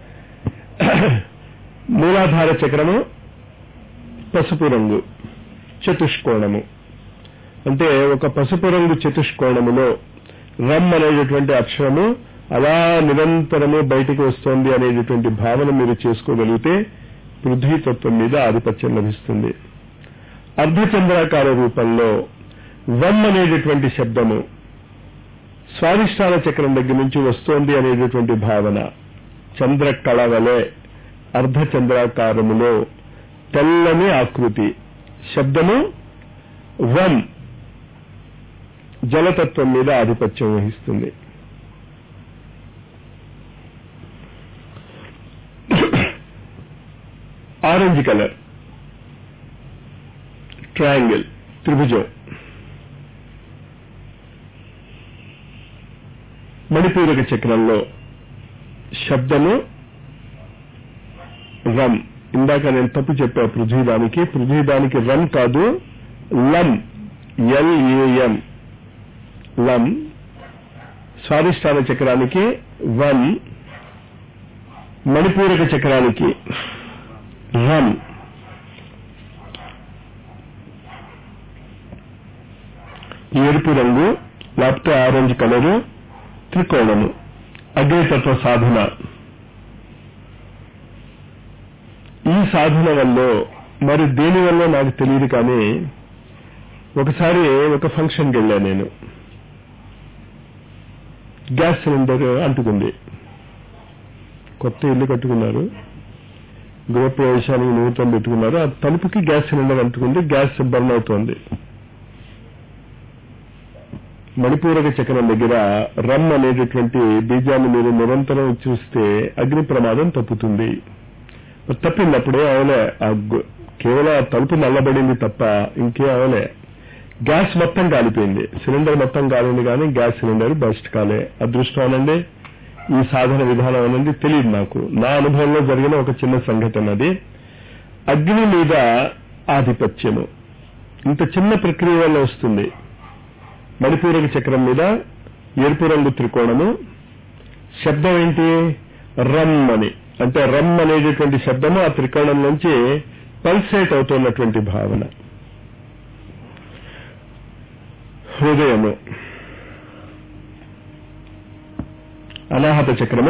మూలాధార చక్రము పసుపు రంగు చతుష్కోణము అంటే ఒక పసుపు రంగు చతుష్కోణములో రమ్ అనేటటువంటి అక్షరము అలా నిరంతరము బయటికి వస్తోంది అనేటటువంటి భావన మీరు చేసుకోగలిగితే పృథ్వీతత్వం మీద ఆధిపత్యం లభిస్తుంది అర్ధచంద్రాకార రూపంలో వమ్ అనేటటువంటి శబ్దము స్వాధిష్టాన చక్రం దగ్గర నుంచి వస్తోంది అనేటటువంటి భావన చంద్ర కళ వలె అర్ధచంద్రాకారములో తెల్లని ఆకృతి శబ్దము వన్ జలతత్వం మీద ఆధిపత్యం వహిస్తుంది ఆరెంజ్ కలర్ ట్రయాంగిల్ త్రిభుజం మణిపూరక చక్రంలో శబ్దము రమ్ ఇందాక నేను తప్పు చెప్పా పృథ్వీదానికి పృథ్వీదానికి రమ్ కాదు లం ఎల్ఏఎం లం స్వాధిష్టాన చక్రానికి వన్ మణిపూరక చక్రానికి రమ్ ఎరుపు రంగు లేకపోతే ఆరెంజ్ కలరు త్రికోణము అగ్నితత్వ సాధన ఈ సాధన వల్ల మరి దేని వల్ల నాకు తెలియదు కానీ ఒకసారి ఒక ఫంక్షన్కి వెళ్ళా నేను గ్యాస్ సిలిండర్ అంటుకుంది కొత్త ఇల్లు కట్టుకున్నారు గృహప్రవేశానికి నూతనం పెట్టుకున్నారు ఆ తలుపుకి గ్యాస్ సిలిండర్ అంటుకుంది గ్యాస్ బర్న్ అవుతోంది మణిపూరక చక్రం దగ్గర రమ్ అనేటటువంటి బీజాన్ని మీరు నిరంతరం చూస్తే అగ్ని ప్రమాదం తప్పుతుంది తప్పిందప్పుడే అవలే ఆ కేవలం ఆ తలుపు నల్లబడింది తప్ప ఇంకే అవలే గ్యాస్ మొత్తం కాలిపోయింది సిలిండర్ మొత్తం కాలింది కానీ గ్యాస్ సిలిండర్ బస్ట్ కాలే అదృష్టం అనండి ఈ సాధన విధానం అనేది తెలియదు నాకు నా అనుభవంలో జరిగిన ఒక చిన్న సంఘటన అది అగ్ని మీద ఆధిపత్యము ఇంత చిన్న ప్రక్రియ వల్ల వస్తుంది మణిపూరక చక్రం మీద ఎరుపు రంగు త్రికోణము శబ్దం ఏంటి రమ్ అని అంటే రమ్ అనేటటువంటి శబ్దము ఆ త్రికోణం నుంచి పల్సేట్ అవుతున్నటువంటి భావన హృదయము అనాహత చక్రము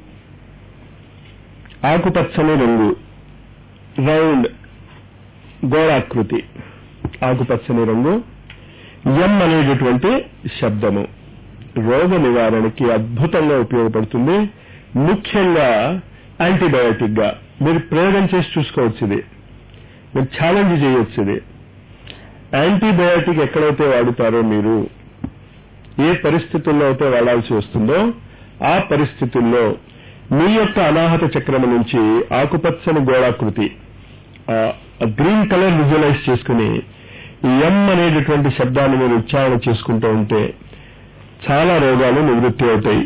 ఆకుపచ్చని రంగు రౌండ్ గోళాకృతి ఆకుపచ్చని రంగు ఎం అనేటటువంటి శబ్దము రోగ నివారణకి అద్భుతంగా ఉపయోగపడుతుంది ముఖ్యంగా యాంటీబయాటిక్ గా మీరు ప్రయోగం చేసి చూసుకోవచ్చు ఇది మీరు ఛాలెంజ్ చేయొచ్చు ఇది యాంటీబయాటిక్ ఎక్కడైతే వాడుతారో మీరు ఏ పరిస్థితుల్లో అయితే వాడాల్సి వస్తుందో ఆ పరిస్థితుల్లో మీ యొక్క అనాహత చక్రము నుంచి ఆకుపచ్చని గోళాకృతి గ్రీన్ కలర్ విజువలైజ్ చేసుకుని ఎం అనేటటువంటి శబ్దాన్ని మీరు ఉచ్చారణ చేసుకుంటూ ఉంటే చాలా రోగాలు నివృత్తి అవుతాయి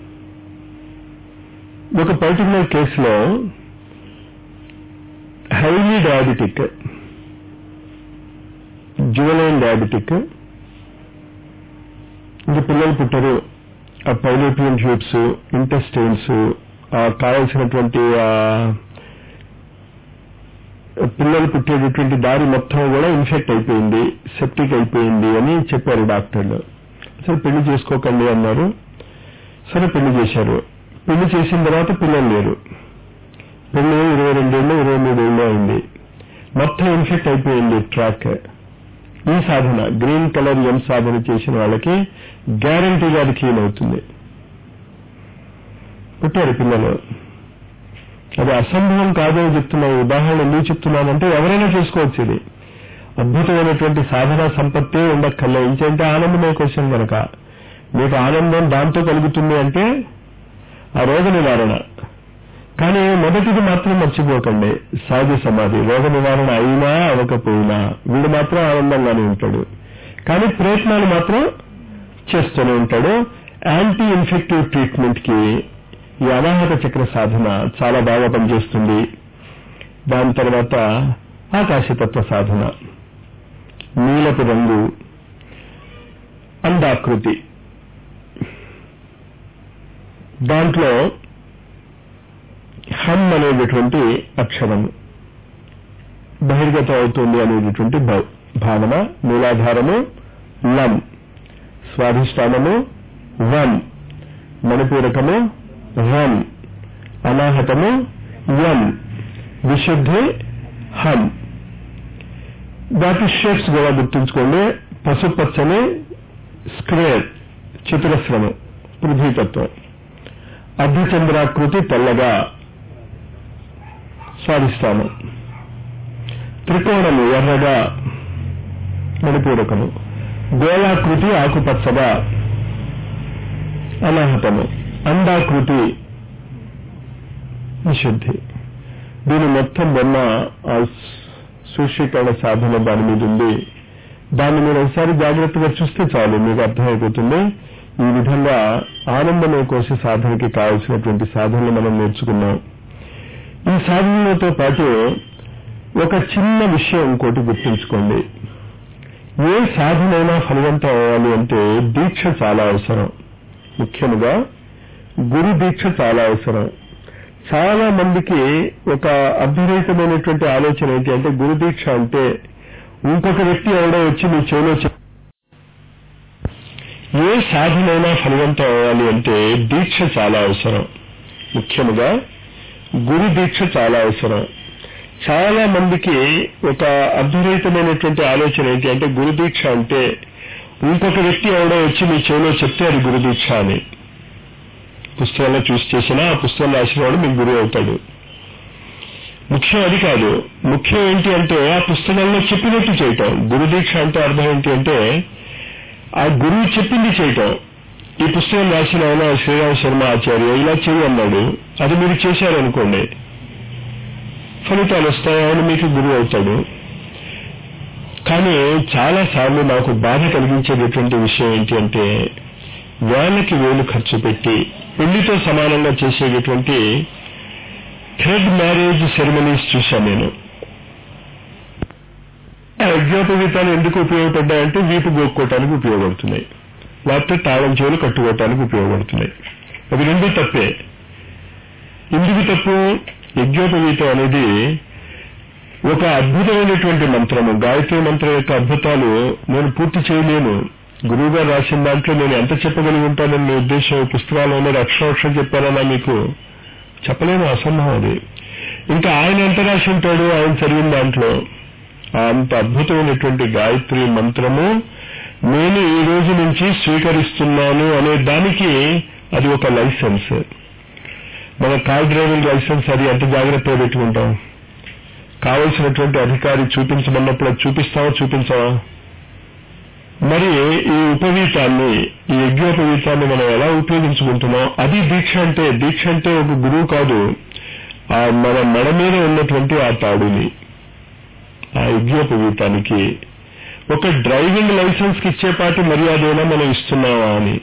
ఒక పర్టికులర్ కేసులో హైలీ డయాబెటిక్ జువలైన్ డయాబెటిక్ ఇంకా పిల్లలు పుట్టరు ఆ పైలోపియన్ ట్యూబ్స్ ఇంటెస్టైన్స్ కావాల్సినటువంటి పిల్లలు పుట్టేటటువంటి దారి మొత్తం కూడా ఇన్ఫెక్ట్ అయిపోయింది సెప్టిక్ అయిపోయింది అని చెప్పారు డాక్టర్లు సరే పెళ్లి చేసుకోకండి అన్నారు సరే పెళ్లి చేశారు పెళ్లి చేసిన తర్వాత పిల్లలు లేరు పెళ్లి ఇరవై రెండేళ్ళు ఇరవై మూడేళ్ళు అయింది మొత్తం ఇన్ఫెక్ట్ అయిపోయింది ట్రాక్ ఈ సాధన గ్రీన్ కలర్ ఎం సాధన చేసిన వాళ్ళకి గ్యారంటీగా అది క్లీన్ అవుతుంది పుట్టారు పిల్లలు అది అసంభవం కాదని చెప్తున్నాను ఉదాహరణ ఎందుకు చెప్తున్నానంటే ఎవరైనా చేసుకోవచ్చు ఇది అద్భుతమైనటువంటి సాధన సంపత్తే ఉండక్కర్లే ఇంకేంటే ఆనందమే క్వశ్చన్ కనుక మీకు ఆనందం దాంతో కలుగుతుంది అంటే ఆ రోగ నివారణ కానీ మొదటిది మాత్రం మర్చిపోకండి సహజ సమాధి రోగ నివారణ అయినా అవ్వకపోయినా వీడు మాత్రం ఆనందంగానే ఉంటాడు కానీ ప్రయత్నాలు మాత్రం చేస్తూనే ఉంటాడు యాంటీ ఇన్ఫెక్టివ్ ట్రీట్మెంట్ కి ఈ అనాహత చక్ర సాధన చాలా బాగా పనిచేస్తుంది దాని తర్వాత ఆకాశతత్వ సాధన నీలపు రంగు అండాకృతి దాంట్లో హమ్ అనేటటువంటి అక్షరం బహిర్గతం అవుతుంది అనేటటువంటి భా- భావన మూలాధారము లం స్వాధిష్టానము వం మణిపూరకము రం అనాహతము యం విశుద్ధి హం వాటి షేప్స్ కూడా గుర్తుంచుకోండి పసుపచ్చని స్క్వేర్ చతురస్రము పృథ్వీతత్వం అర్ధచంద్రాకృతి తెల్లగా సాధిస్తాము త్రికోణము ఎర్రగా మణిపూరకము గోళాకృతి ఆకుపచ్చగా అనాహతము అండాకృతి విశుద్ధి దీని మొత్తం బొమ్మ ఆ సూక్షీకరణ సాధన దాని మీద ఉంది దాన్ని మీరు ఒకసారి జాగ్రత్తగా చూస్తే చాలు మీకు అర్థమైపోతుంది ఈ విధంగా ఆనందమే కోసే సాధనకి కావలసినటువంటి సాధనలు మనం నేర్చుకున్నాం ఈ సాధనలతో పాటు ఒక చిన్న విషయం ఇంకోటి గుర్తుంచుకోండి ఏ సాధనైనా ఫలవంతం అవ్వాలి అంటే దీక్ష చాలా అవసరం ముఖ్యంగా గురు దీక్ష చాలా అవసరం చాలా మందికి ఒక అభ్యరహితమైనటువంటి ఆలోచన ఏంటి అంటే గురు దీక్ష అంటే ఇంకొక వ్యక్తి ఎవడో వచ్చి మీ చెవిలో చెప్ ఏ సాధనైనా ఫలవంతం అవ్వాలి అంటే దీక్ష చాలా అవసరం ముఖ్యంగా గురు దీక్ష చాలా అవసరం చాలా మందికి ఒక అభ్యరహితమైనటువంటి ఆలోచన ఏంటి అంటే గురు దీక్ష అంటే ఇంకొక వ్యక్తి ఎవడో వచ్చి మీ చెవిలో చెప్తే అది గురు దీక్ష అని పుస్తకంలో చూసి చేసినా ఆ పుస్తకం రాసిన వాడు మీకు గురువు అవుతాడు ముఖ్యం అది కాదు ముఖ్యం ఏంటి అంటే ఆ పుస్తకంలో చెప్పినట్టు చేయటం గురు దీక్ష అంటే అర్థం ఏంటి అంటే ఆ గురువు చెప్పింది చేయటం ఈ పుస్తకం రాసిన ఆయన శ్రీరామ శర్మ ఆచార్య ఇలా చేయి అన్నాడు అది మీరు చేశారనుకోండి ఫలితాలు వస్తాయి ఆయన మీకు గురువు అవుతాడు కానీ చాలా సార్లు నాకు బాధ కలిగించేటటువంటి విషయం ఏంటి అంటే వేలకి వేలు ఖర్చు పెట్టి పెళ్లితో సమానంగా చేసేటటువంటి థర్డ్ మ్యారేజ్ సెరమనీస్ చూశాను నేను ఆ యజ్ఞోపవీతాలు ఎందుకు ఉపయోగపడ్డాయంటే వీపు గోక్కోవటానికి ఉపయోగపడుతున్నాయి లేకపోతే తాళం చెవులు కట్టుకోవటానికి ఉపయోగపడుతున్నాయి అవి రెండు తప్పే ఎందుకు తప్పు యజ్ఞోపవీతం అనేది ఒక అద్భుతమైనటువంటి మంత్రము గాయత్రి మంత్రం యొక్క అద్భుతాలు నేను పూర్తి చేయలేను గురువు గారు రాసిన దాంట్లో నేను ఎంత చెప్పగలిగి ఉంటానని మీ ఉద్దేశం పుస్తకాల్లోనే అక్షరాక్షరం చెప్పానన్నా మీకు చెప్పలేను అసంభవం అది ఇంకా ఆయన ఎంత రాసి ఉంటాడు ఆయన చదివిన దాంట్లో అంత అద్భుతమైనటువంటి గాయత్రి మంత్రము నేను ఈ రోజు నుంచి స్వీకరిస్తున్నాను అనే దానికి అది ఒక లైసెన్స్ మన కార్ డ్రైవింగ్ లైసెన్స్ అది ఎంత జాగ్రత్తగా పెట్టుకుంటాం కావలసినటువంటి అధికారి చూపించమన్నప్పుడు అది చూపిస్తావా చూపించవా మరి ఈ ఉపవీతాన్ని ఈ యజ్ఞోపవీతాన్ని మనం ఎలా ఉపయోగించుకుంటున్నాం అది దీక్ష అంటే దీక్ష అంటే ఒక గురువు కాదు ఆ మన మెడ మీద ఉన్నటువంటి ఆ తాడుని ఆ యజ్ఞోపవీతానికి ఒక డ్రైవింగ్ లైసెన్స్ కి ఇచ్చేపాటి మర్యాదైనా మనం ఇస్తున్నావా అని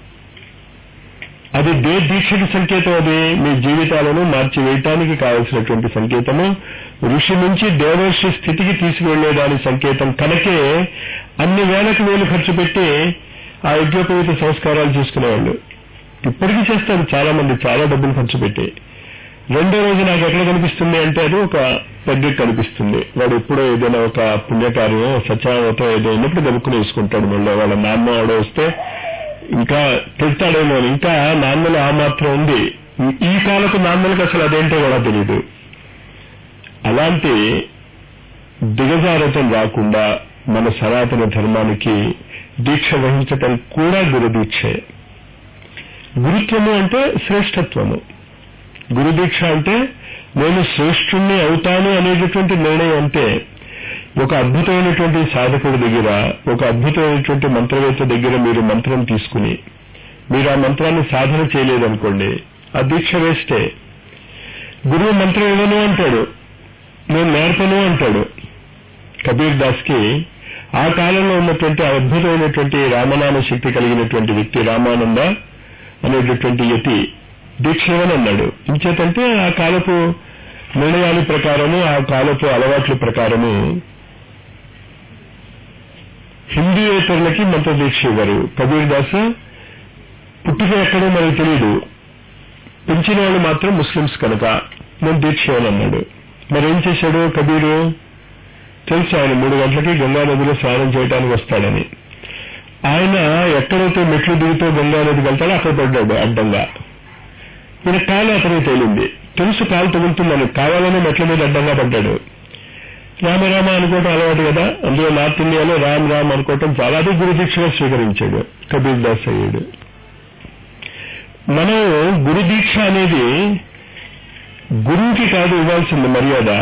అది దే దీక్షకి సంకేతం అది మీ జీవితాలను మార్చివేయటానికి కావలసినటువంటి సంకేతము ఋషి నుంచి దేవర్షి స్థితికి తీసుకువెళ్లేదాని సంకేతం కనుకే అన్ని వేలకు వేలు ఖర్చు పెట్టి ఆ యజ్ఞోపవీత సంస్కారాలు చేసుకునేవాళ్ళు ఇప్పటికీ చేస్తారు చాలా మంది చాలా డబ్బులు ఖర్చు పెట్టి రెండో రోజు నాకు ఎక్కడ కనిపిస్తుంది అంటే అది ఒక పెద్ద కనిపిస్తుంది వాడు ఎప్పుడో ఏదైనా ఒక పుణ్యకార్యం సత్యావతం ఏదో ఉన్నప్పుడు గబుక్కుని వేసుకుంటాడు మళ్ళీ వాళ్ళ నాన్న ఆడ వస్తే ఇంకా తిడతాడేమో అని. ఇంకా నాన్నలో ఆ మాత్రం ఉంది ఈ కాలపు నాన్నలకు అసలు అదేంటో కూడా తెలియదు అలాంటి దిగజారతం రాకుండా మన సనాతన ధర్మానికి దీక్ష వహించటం కూడా గురు దీక్షే గురుత్వము అంటే శ్రేష్టత్వము గురు దీక్ష అంటే నేను శ్రేష్ఠుణ్ణి అవుతాను అనేటటువంటి నిర్ణయం అంటే ఒక అద్భుతమైనటువంటి సాధకుడి దగ్గర ఒక అద్భుతమైనటువంటి మంత్రవేత్త దగ్గర మీరు మంత్రం తీసుకుని మీరు ఆ మంత్రాన్ని సాధన చేయలేదనుకోండి ఆ దీక్ష వేస్తే గురువు మంత్రం ఇవ్వను అంటాడు నేను నేర్పను అంటాడు కబీర్ దాస్ కి ఆ కాలంలో ఉన్నటువంటి అద్భుతమైనటువంటి రామనామ శక్తి కలిగినటువంటి వ్యక్తి రామానంద అనేటటువంటి యతి దీక్ష ఇవ్వని అన్నాడు ఇంచేతంటే ఆ కాలపు నిర్ణయాల ప్రకారము ఆ కాలపు అలవాట్ల ప్రకారము హిందూయేతరులకి మంత్ర దీక్ష ఇవ్వరు కబీర్ దాస్ పుట్టుక ఎక్కడో మనకు తెలియదు పెంచిన వాళ్ళు మాత్రం ముస్లింస్ కనుక నేను దీక్ష ఇవ్వనన్నాడు మరి ఏం చేశాడు కబీరు తెలుసు ఆయన మూడు గంటలకి గంగా నదిలో స్నానం చేయడానికి వస్తాడని ఆయన ఎక్కడైతే మెట్లు దిగుతూ గంగా నదికి వెళ్తాడో అక్కడ పడ్డాడు అడ్డంగా ఈయన కాలు అతనికి తేలింది తెలుసు కాలు తగులుతుందని కావాలనే మెట్ల మీద అడ్డంగా పడ్డాడు రామరామ అనుకోవటం అలవాటు కదా అందులో నార్త్ ఇండియాలో రామ్ రామ్ అనుకోవటం చాలా అది గురు దీక్షగా స్వీకరించాడు కబీర్ దాస్ అయ్యాడు మనం గురు దీక్ష అనేది గురువుకి కాదు ఇవ్వాల్సింది మర్యాద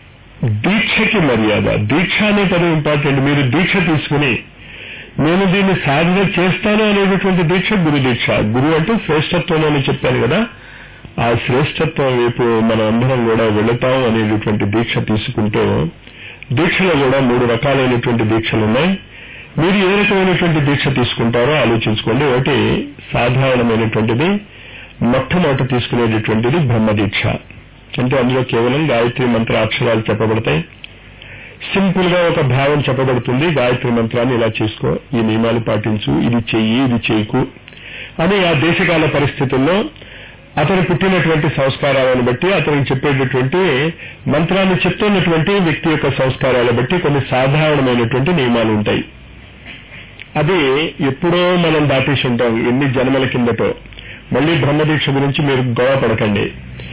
దీక్షకి మర్యాద దీక్ష అనే పదం ఇంపార్టెంట్ మీరు దీక్ష తీసుకుని నేను దీన్ని సాధన చేస్తాను అనేటటువంటి దీక్ష గురు దీక్ష గురువు అంటే శ్రేష్టత్వం అని చెప్పాను కదా ఆ శ్రేష్టత్వం వైపు మనం అందరం కూడా వెళతాం అనేటటువంటి దీక్ష తీసుకుంటూ దీక్షలో కూడా మూడు రకాలైనటువంటి దీక్షలు ఉన్నాయి మీరు ఏ రకమైనటువంటి దీక్ష తీసుకుంటారో ఆలోచించుకోండి ఒకటి సాధారణమైనటువంటిది మొట్టమొదట తీసుకునేటటువంటిది బ్రహ్మ దీక్ష అంటే అందులో కేవలం గాయత్రి మంత్ర అక్షరాలు చెప్పబడతాయి సింపుల్ గా ఒక భావం చెప్పబడుతుంది గాయత్రి మంత్రాన్ని ఇలా చేసుకో ఈ నియమాలు పాటించు ఇది చెయ్యి ఇది చేయకు అని ఆ దేశకాల పరిస్థితుల్లో అతను పుట్టినటువంటి సంస్కారాలను బట్టి అతనికి చెప్పేటటువంటి మంత్రాన్ని చెప్తున్నటువంటి వ్యక్తి యొక్క సంస్కారాలను బట్టి కొన్ని సాధారణమైనటువంటి నియమాలు ఉంటాయి అది ఎప్పుడో మనం దాటేసి ఉంటాం ఎన్ని జన్మల కిందటో మళ్ళీ బ్రహ్మదీక్ష గురించి మీరు గొడవ పడకండి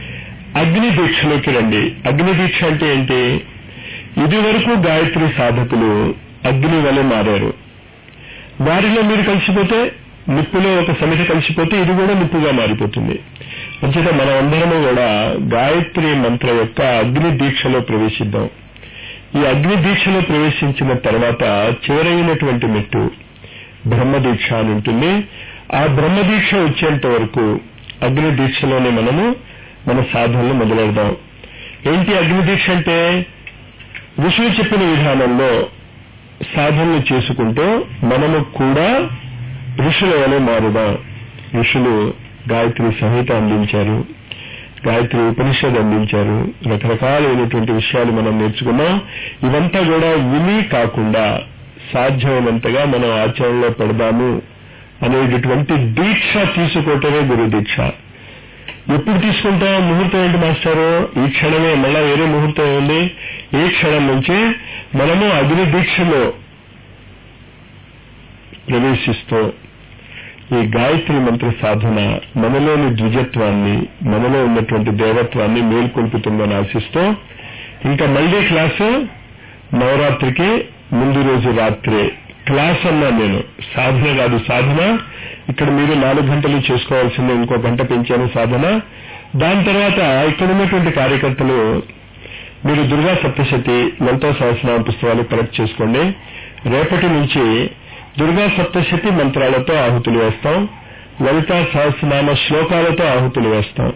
అగ్ని దీక్షలోకి రండి అగ్ని దీక్ష అంటే ఏంటి ఇది వరకు గాయత్రి సాధకులు అగ్ని వలె మారారు వారిలో మీరు కలిసిపోతే నిప్పులో ఒక సమితి కలిసిపోతే ఇది కూడా నిప్పుగా మారిపోతుంది అంచేత మనం అందరము కూడా గాయత్రి మంత్ర యొక్క అగ్ని దీక్షలో ప్రవేశిద్దాం ఈ అగ్ని దీక్షలో ప్రవేశించిన తర్వాత చివరైనటువంటి మెట్టు బ్రహ్మ దీక్ష అని ఉంటుంది ఆ బ్రహ్మ దీక్ష వచ్చేంత వరకు అగ్ని దీక్షలోనే మనము మన సాధనలు మొదలెడదాం ఏంటి అగ్ని దీక్ష అంటే ఋషులు చెప్పిన విధానంలో సాధనలు చేసుకుంటూ మనము కూడా ఋషుల వలె మారుదాం ఋషులు గాయత్రి సంహిత అందించారు గాయత్రి ఉపనిషద్ అందించారు రకరకాలైనటువంటి విషయాలు మనం నేర్చుకున్నాం ఇవంతా కూడా విని కాకుండా సాధ్యమైనంతగా మనం ఆచరణలో పెడదాము అనేటటువంటి దీక్ష తీసుకోవటమే గురు దీక్ష ఎప్పుడు తీసుకుంటాం ముహూర్తం ఏంటి మాస్టారు ఈ క్షణమే మళ్ళా వేరే ముహూర్తం ఉంది ఈ క్షణం నుంచి మనము అగ్ని దీక్షలో ప్రవేశిస్తూ ఈ గాయత్రి మంత్ర సాధన మనలోని ద్విజత్వాన్ని మనలో ఉన్నటువంటి దేవత్వాన్ని మేల్కొల్పుతుందని ఆశిస్తూ ఇంకా మళ్ళీ క్లాసు నవరాత్రికి ముందు రోజు రాత్రే క్లాస్ అన్నా నేను సాధన కాదు సాధన ఇక్కడ మీరు నాలుగు గంటలు చేసుకోవాల్సిందే ఇంకో గంట పెంచాను సాధన దాని తర్వాత ఇక్కడ ఉన్నటువంటి కార్యకర్తలు మీరు దుర్గా సప్తశతి లలితా సహస్రనామ పుస్తకాలు కలెక్ట్ చేసుకోండి రేపటి నుంచి దుర్గా సప్తశతి మంత్రాలతో ఆహుతులు వేస్తాం లలితా సహస్రనామ శ్లోకాలతో ఆహుతులు వేస్తాం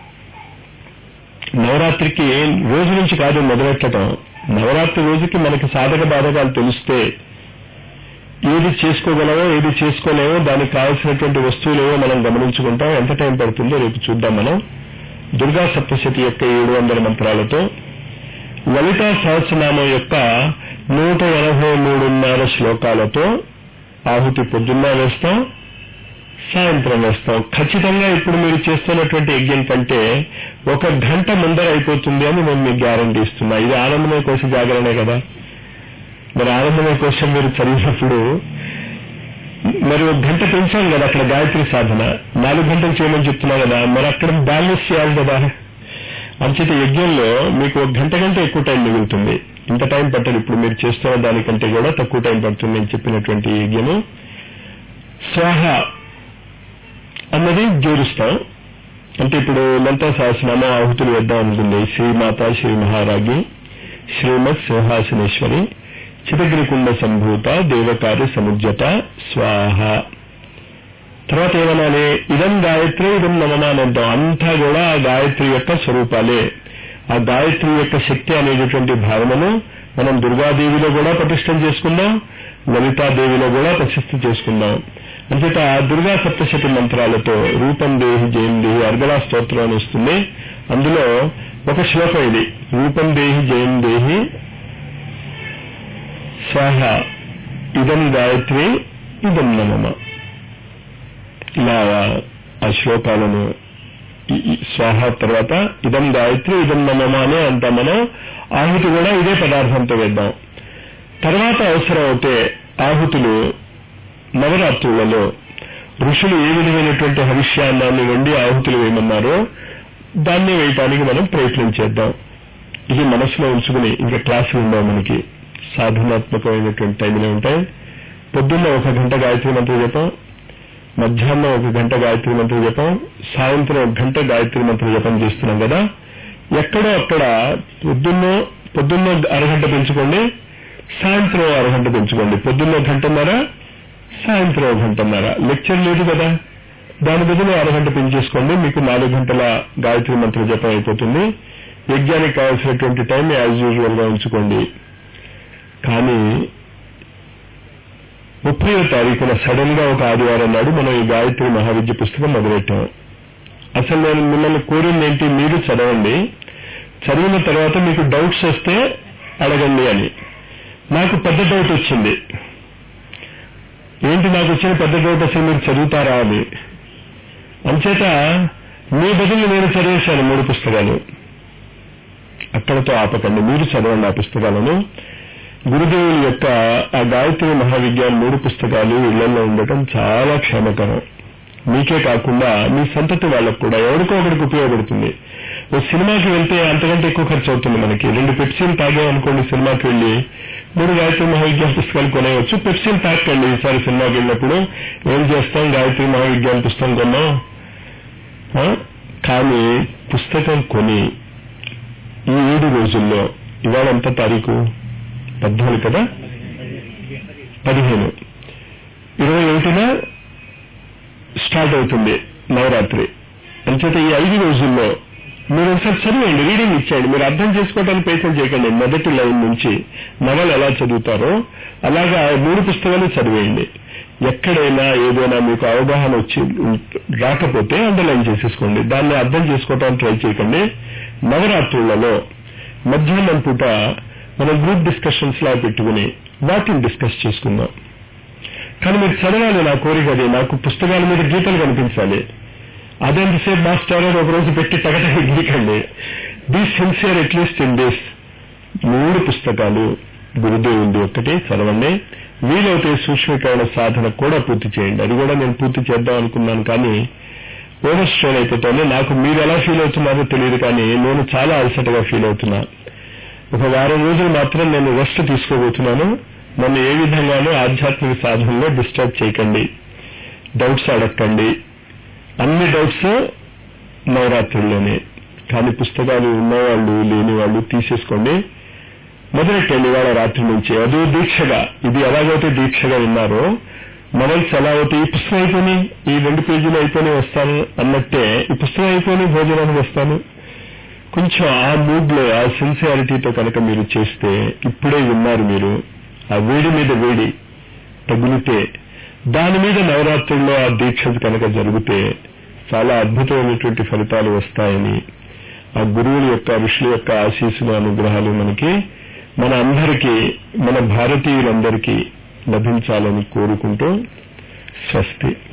నవరాత్రికి రోజు నుంచి కాదు మొదలెట్టడం నవరాత్రి రోజుకి మనకి సాధక బాధకాలు తెలిస్తే ఏది చేసుకోగలమో ఏది చేసుకోలేమో దానికి కావాల్సినటువంటి వస్తువులేవో మనం గమనించుకుంటాం ఎంత టైం పడుతుందో రేపు చూద్దాం మనం దుర్గా సప్తశతి యొక్క ఏడు వందల మంత్రాలతో లలితా సహస్రనామం యొక్క నూట ఎనభై మూడున్నర శ్లోకాలతో ఆహుతి పొద్దున్న వేస్తాం సాయంత్రం వేస్తాం ఖచ్చితంగా ఇప్పుడు మీరు చేస్తున్నటువంటి యజ్ఞం కంటే ఒక గంట ముందర అయిపోతుంది అని నేను మీకు గ్యారంటీ ఇస్తున్నా ఇది ఆనందమయ కోశ జాగరణే కదా మరి ఆనందమయ కోసం మీరు చదివినప్పుడు మరి ఒక గంట పెంచాం కదా అక్కడ గాయత్రి సాధన నాలుగు గంటలు చేయమని చెప్తున్నాం కదా మరి అక్కడ బ్యాలెన్స్ చేయాలి కదా అంచేత యజ్ఞంలో మీకు ఒక గంట కంటే ఎక్కువ టైం మిగులుతుంది ఇంత టైం పట్టదు ఇప్పుడు మీరు చేస్తున్న దానికంటే కూడా తక్కువ టైం పడుతుంది నేను చెప్పినటువంటి యజ్ఞము స్వాహ అన్నది జోడిస్తాం అంటే ఇప్పుడు లలితా సహస్రనామం ఆహుతులు వేద్దాం అనుకుంది శ్రీమాత శ్రీ మహారాజి శ్రీమత్ సింహాసనేశ్వరి చితగ్రికుండ సంభూత దేవకార్య సముజ్జత స్వాహ తర్వాత ఏమనాలి ఇదం గాయత్రి ఇదం నమమానందం అంతా కూడా ఆ గాయత్రి యొక్క స్వరూపాలే ఆ గాయత్రి యొక్క శక్తి అనేటటువంటి భావనను మనం దుర్గాదేవిలో కూడా ప్రతిష్టం చేసుకుందాం లలితాదేవిలో కూడా ప్రతిష్ఠ చేసుకుందాం అంచేత దుర్గా సప్తశతి మంత్రాలతో రూపం దేహి జయం దేహి అర్గళా స్తోత్రం అని వస్తుంది అందులో ఒక శ్లోకం ఇది రూపం దేహి జయం దేహి స్వాహ ఇదం గాయత్రి ఇదం నమమ ఇలా ఆ శ్లోకాలను ఈ- ఈ స్వాహ తర్వాత ఇదం గాయత్రి ఇదం నమమ అనే అంటాం మనం ఆహుతి కూడా ఇదే పదార్థంతో వేద్దాం తర్వాత అవసరం అవుతే ఆహుతులు నవరాత్రులలో ఋషులు ఏ విధమైనటువంటి హవిష్యాన్నాన్ని వండి ఆహుతులు వేయమన్నారో దాన్ని వేయటానికి మనం ప్రయత్నం చేద్దాం ఇది మనసులో ఉంచుకుని ఇంకా క్లాసులు ఉండవు మనకి సాధనాత్మకమైనటువంటి టైంలో ఉంటాయి పొద్దున్న ఒక గంట గాయత్రి మంత్రం జపం మధ్యాహ్నం ఒక గంట గాయత్రి మంత్రం జపం సాయంత్రం ఒక గంట గాయత్రి మంత్రం జపం చేస్తున్నాం కదా ఎక్కడో అక్కడ పొద్దున్న పొద్దున్న అరగంట పెంచుకోండి సాయంత్రం అరగంట పెంచుకోండి పొద్దున్న ఒక గంటన్నర సాయంత్రం ఒక గంటన్నర లెక్చర్ లేదు కదా దాని బదులు అరగంట పెంచేసుకోండి మీకు నాలుగు గంటల గాయత్రి మంత్ర జపం అయిపోతుంది యజ్ఞానికి కావాల్సినటువంటి టైం యాజ్ యూజువల్ గా ఉంచుకోండి కానీ ముప్పయో తారీఖున సడన్ గా ఒక ఆదివారం నాడు మనం ఈ గాయత్రి మహావిద్య పుస్తకం మొదలెట్టాం అసలు నేను మిమ్మల్ని కోరింది ఏంటి మీరు చదవండి చదివిన తర్వాత మీకు డౌట్స్ వస్తే అడగండి అని నాకు పెద్ద డౌట్ వచ్చింది ఏంటి నాకు వచ్చిన పెద్ద డౌట్ అసలు మీరు చదువుతారా అని అంచేత మీ బదులు నేను చదివేశాను మూడు పుస్తకాలు అక్కడతో ఆపకండి మీరు చదవండి ఆ పుస్తకాలను గురుదేవుల యొక్క ఆ గాయత్రి మహావిజ్ఞాన్ మూడు పుస్తకాలు ఇళ్లలో ఉండటం చాలా క్షేమకరం మీకే కాకుండా మీ సంతతి వాళ్ళకు కూడా ఎవరికో ఒకరికి ఉపయోగపడుతుంది ఓ సినిమాకి వెళ్తే అంతకంటే ఎక్కువ ఖర్చు అవుతుంది మనకి రెండు పెప్సీలు తాగామనుకోండి సినిమాకి వెళ్ళి మూడు గాయత్రి మహావిజ్ఞాన పుస్తకాలు కొనేయవచ్చు పెప్సీలు తాకండి ఈసారి సినిమాకి వెళ్ళినప్పుడు ఏం చేస్తాం గాయత్రి మహావిజ్ఞాన పుస్తకం కొన్నాం ఆ? కానీ పుస్తకం కొని ఈ ఏడు రోజుల్లో ఇవాళ ఎంత తారీఖు పద్నాలుగు కదా పదిహేను ఇరవై ఒకటిన స్టార్ట్ అవుతుంది నవరాత్రి అంచేత ఈ ఐదు రోజుల్లో మీరు ఒకసారి చదివండి రీడింగ్ ఇచ్చేయండి మీరు అర్థం చేసుకోవడానికి ప్రయత్నం చేయకండి మొదటి లైన్ నుంచి నవలు ఎలా చదువుతారో అలాగా ఆ మూడు పుస్తకాలు చదివేయండి ఎక్కడైనా ఏదైనా మీకు అవగాహన వచ్చి రాకపోతే అండర్లైన్ చేసేసుకోండి దాన్ని అర్థం చేసుకోవడానికి ట్రై చేయకండి నవరాత్రులలో మధ్యాహ్నం పూట మనం గ్రూప్ డిస్కషన్స్ లా పెట్టుకుని వాటిని డిస్కస్ చేసుకుందాం కానీ మీరు చదవాలి నా కోరిక అది నాకు పుస్తకాల మీద గీతలు కనిపించాలి అదెంతసేపు మాస్టర్ అని ఒక రోజు పెట్టి తగటకి గీకండి be sincere at least in this మూడు పుస్తకాలు గురుదేవుంది ఒక్కటి చదవండి వీలైతే సూక్ష్మీకరణ సాధన కూడా పూర్తి చేయండి అది కూడా నేను పూర్తి చేద్దాం అనుకున్నాను కానీ ఓవర్ స్ట్రెయిన్ అయిపోతుంది నాకు మీరు ఎలా ఫీల్ అవుతున్నారో తెలియదు కానీ నేను చాలా అలసటగా ఫీల్ అవుతున్నా ఒక వారం రోజులు మాత్రం నేను రెస్ట్ తీసుకోబోతున్నాను నన్ను ఏ విధంగానూ ఆధ్యాత్మిక సాధనలో డిస్టర్బ్ చేయకండి డౌట్స్ అడగండి అన్ని డౌట్స్ నవరాత్రుల్లోనే కానీ పుస్తకాలు ఉన్నవాళ్ళు లేని వాళ్ళు తీసేసుకోండి మొదలెట్టండి ఇవాళ రాత్రి నుంచి అదో దీక్షగా ఇది ఎలాగైతే దీక్షగా విన్నారో నవల్స్ ఎలా అవుతాయి ఈ పుస్తకం అయిపోయి ఈ రెండు పేజీలు అయిపోయి వస్తాను అన్నట్టే ఈ పుస్తకం అయిపోయి భోజనానికి వస్తాను కొంచెం ఆ మూడ్ లో ఆ సిన్సియారిటీతో కనుక మీరు చేస్తే ఇప్పుడే విన్నారు మీరు ఆ వేడి మీద వేడి తగిలితే దాని మీద నవరాత్రుల్లో ఆ దీక్ష కనుక జరిగితే చాలా అద్భుతమైనటువంటి ఫలితాలు వస్తాయని ఆ గురువుల యొక్క ఋషుల యొక్క ఆశీస్సులు అనుగ్రహాలు మనకి మన అందరికీ మన భారతీయులందరికీ లభించాలని కోరుకుంటూ స్వస్తి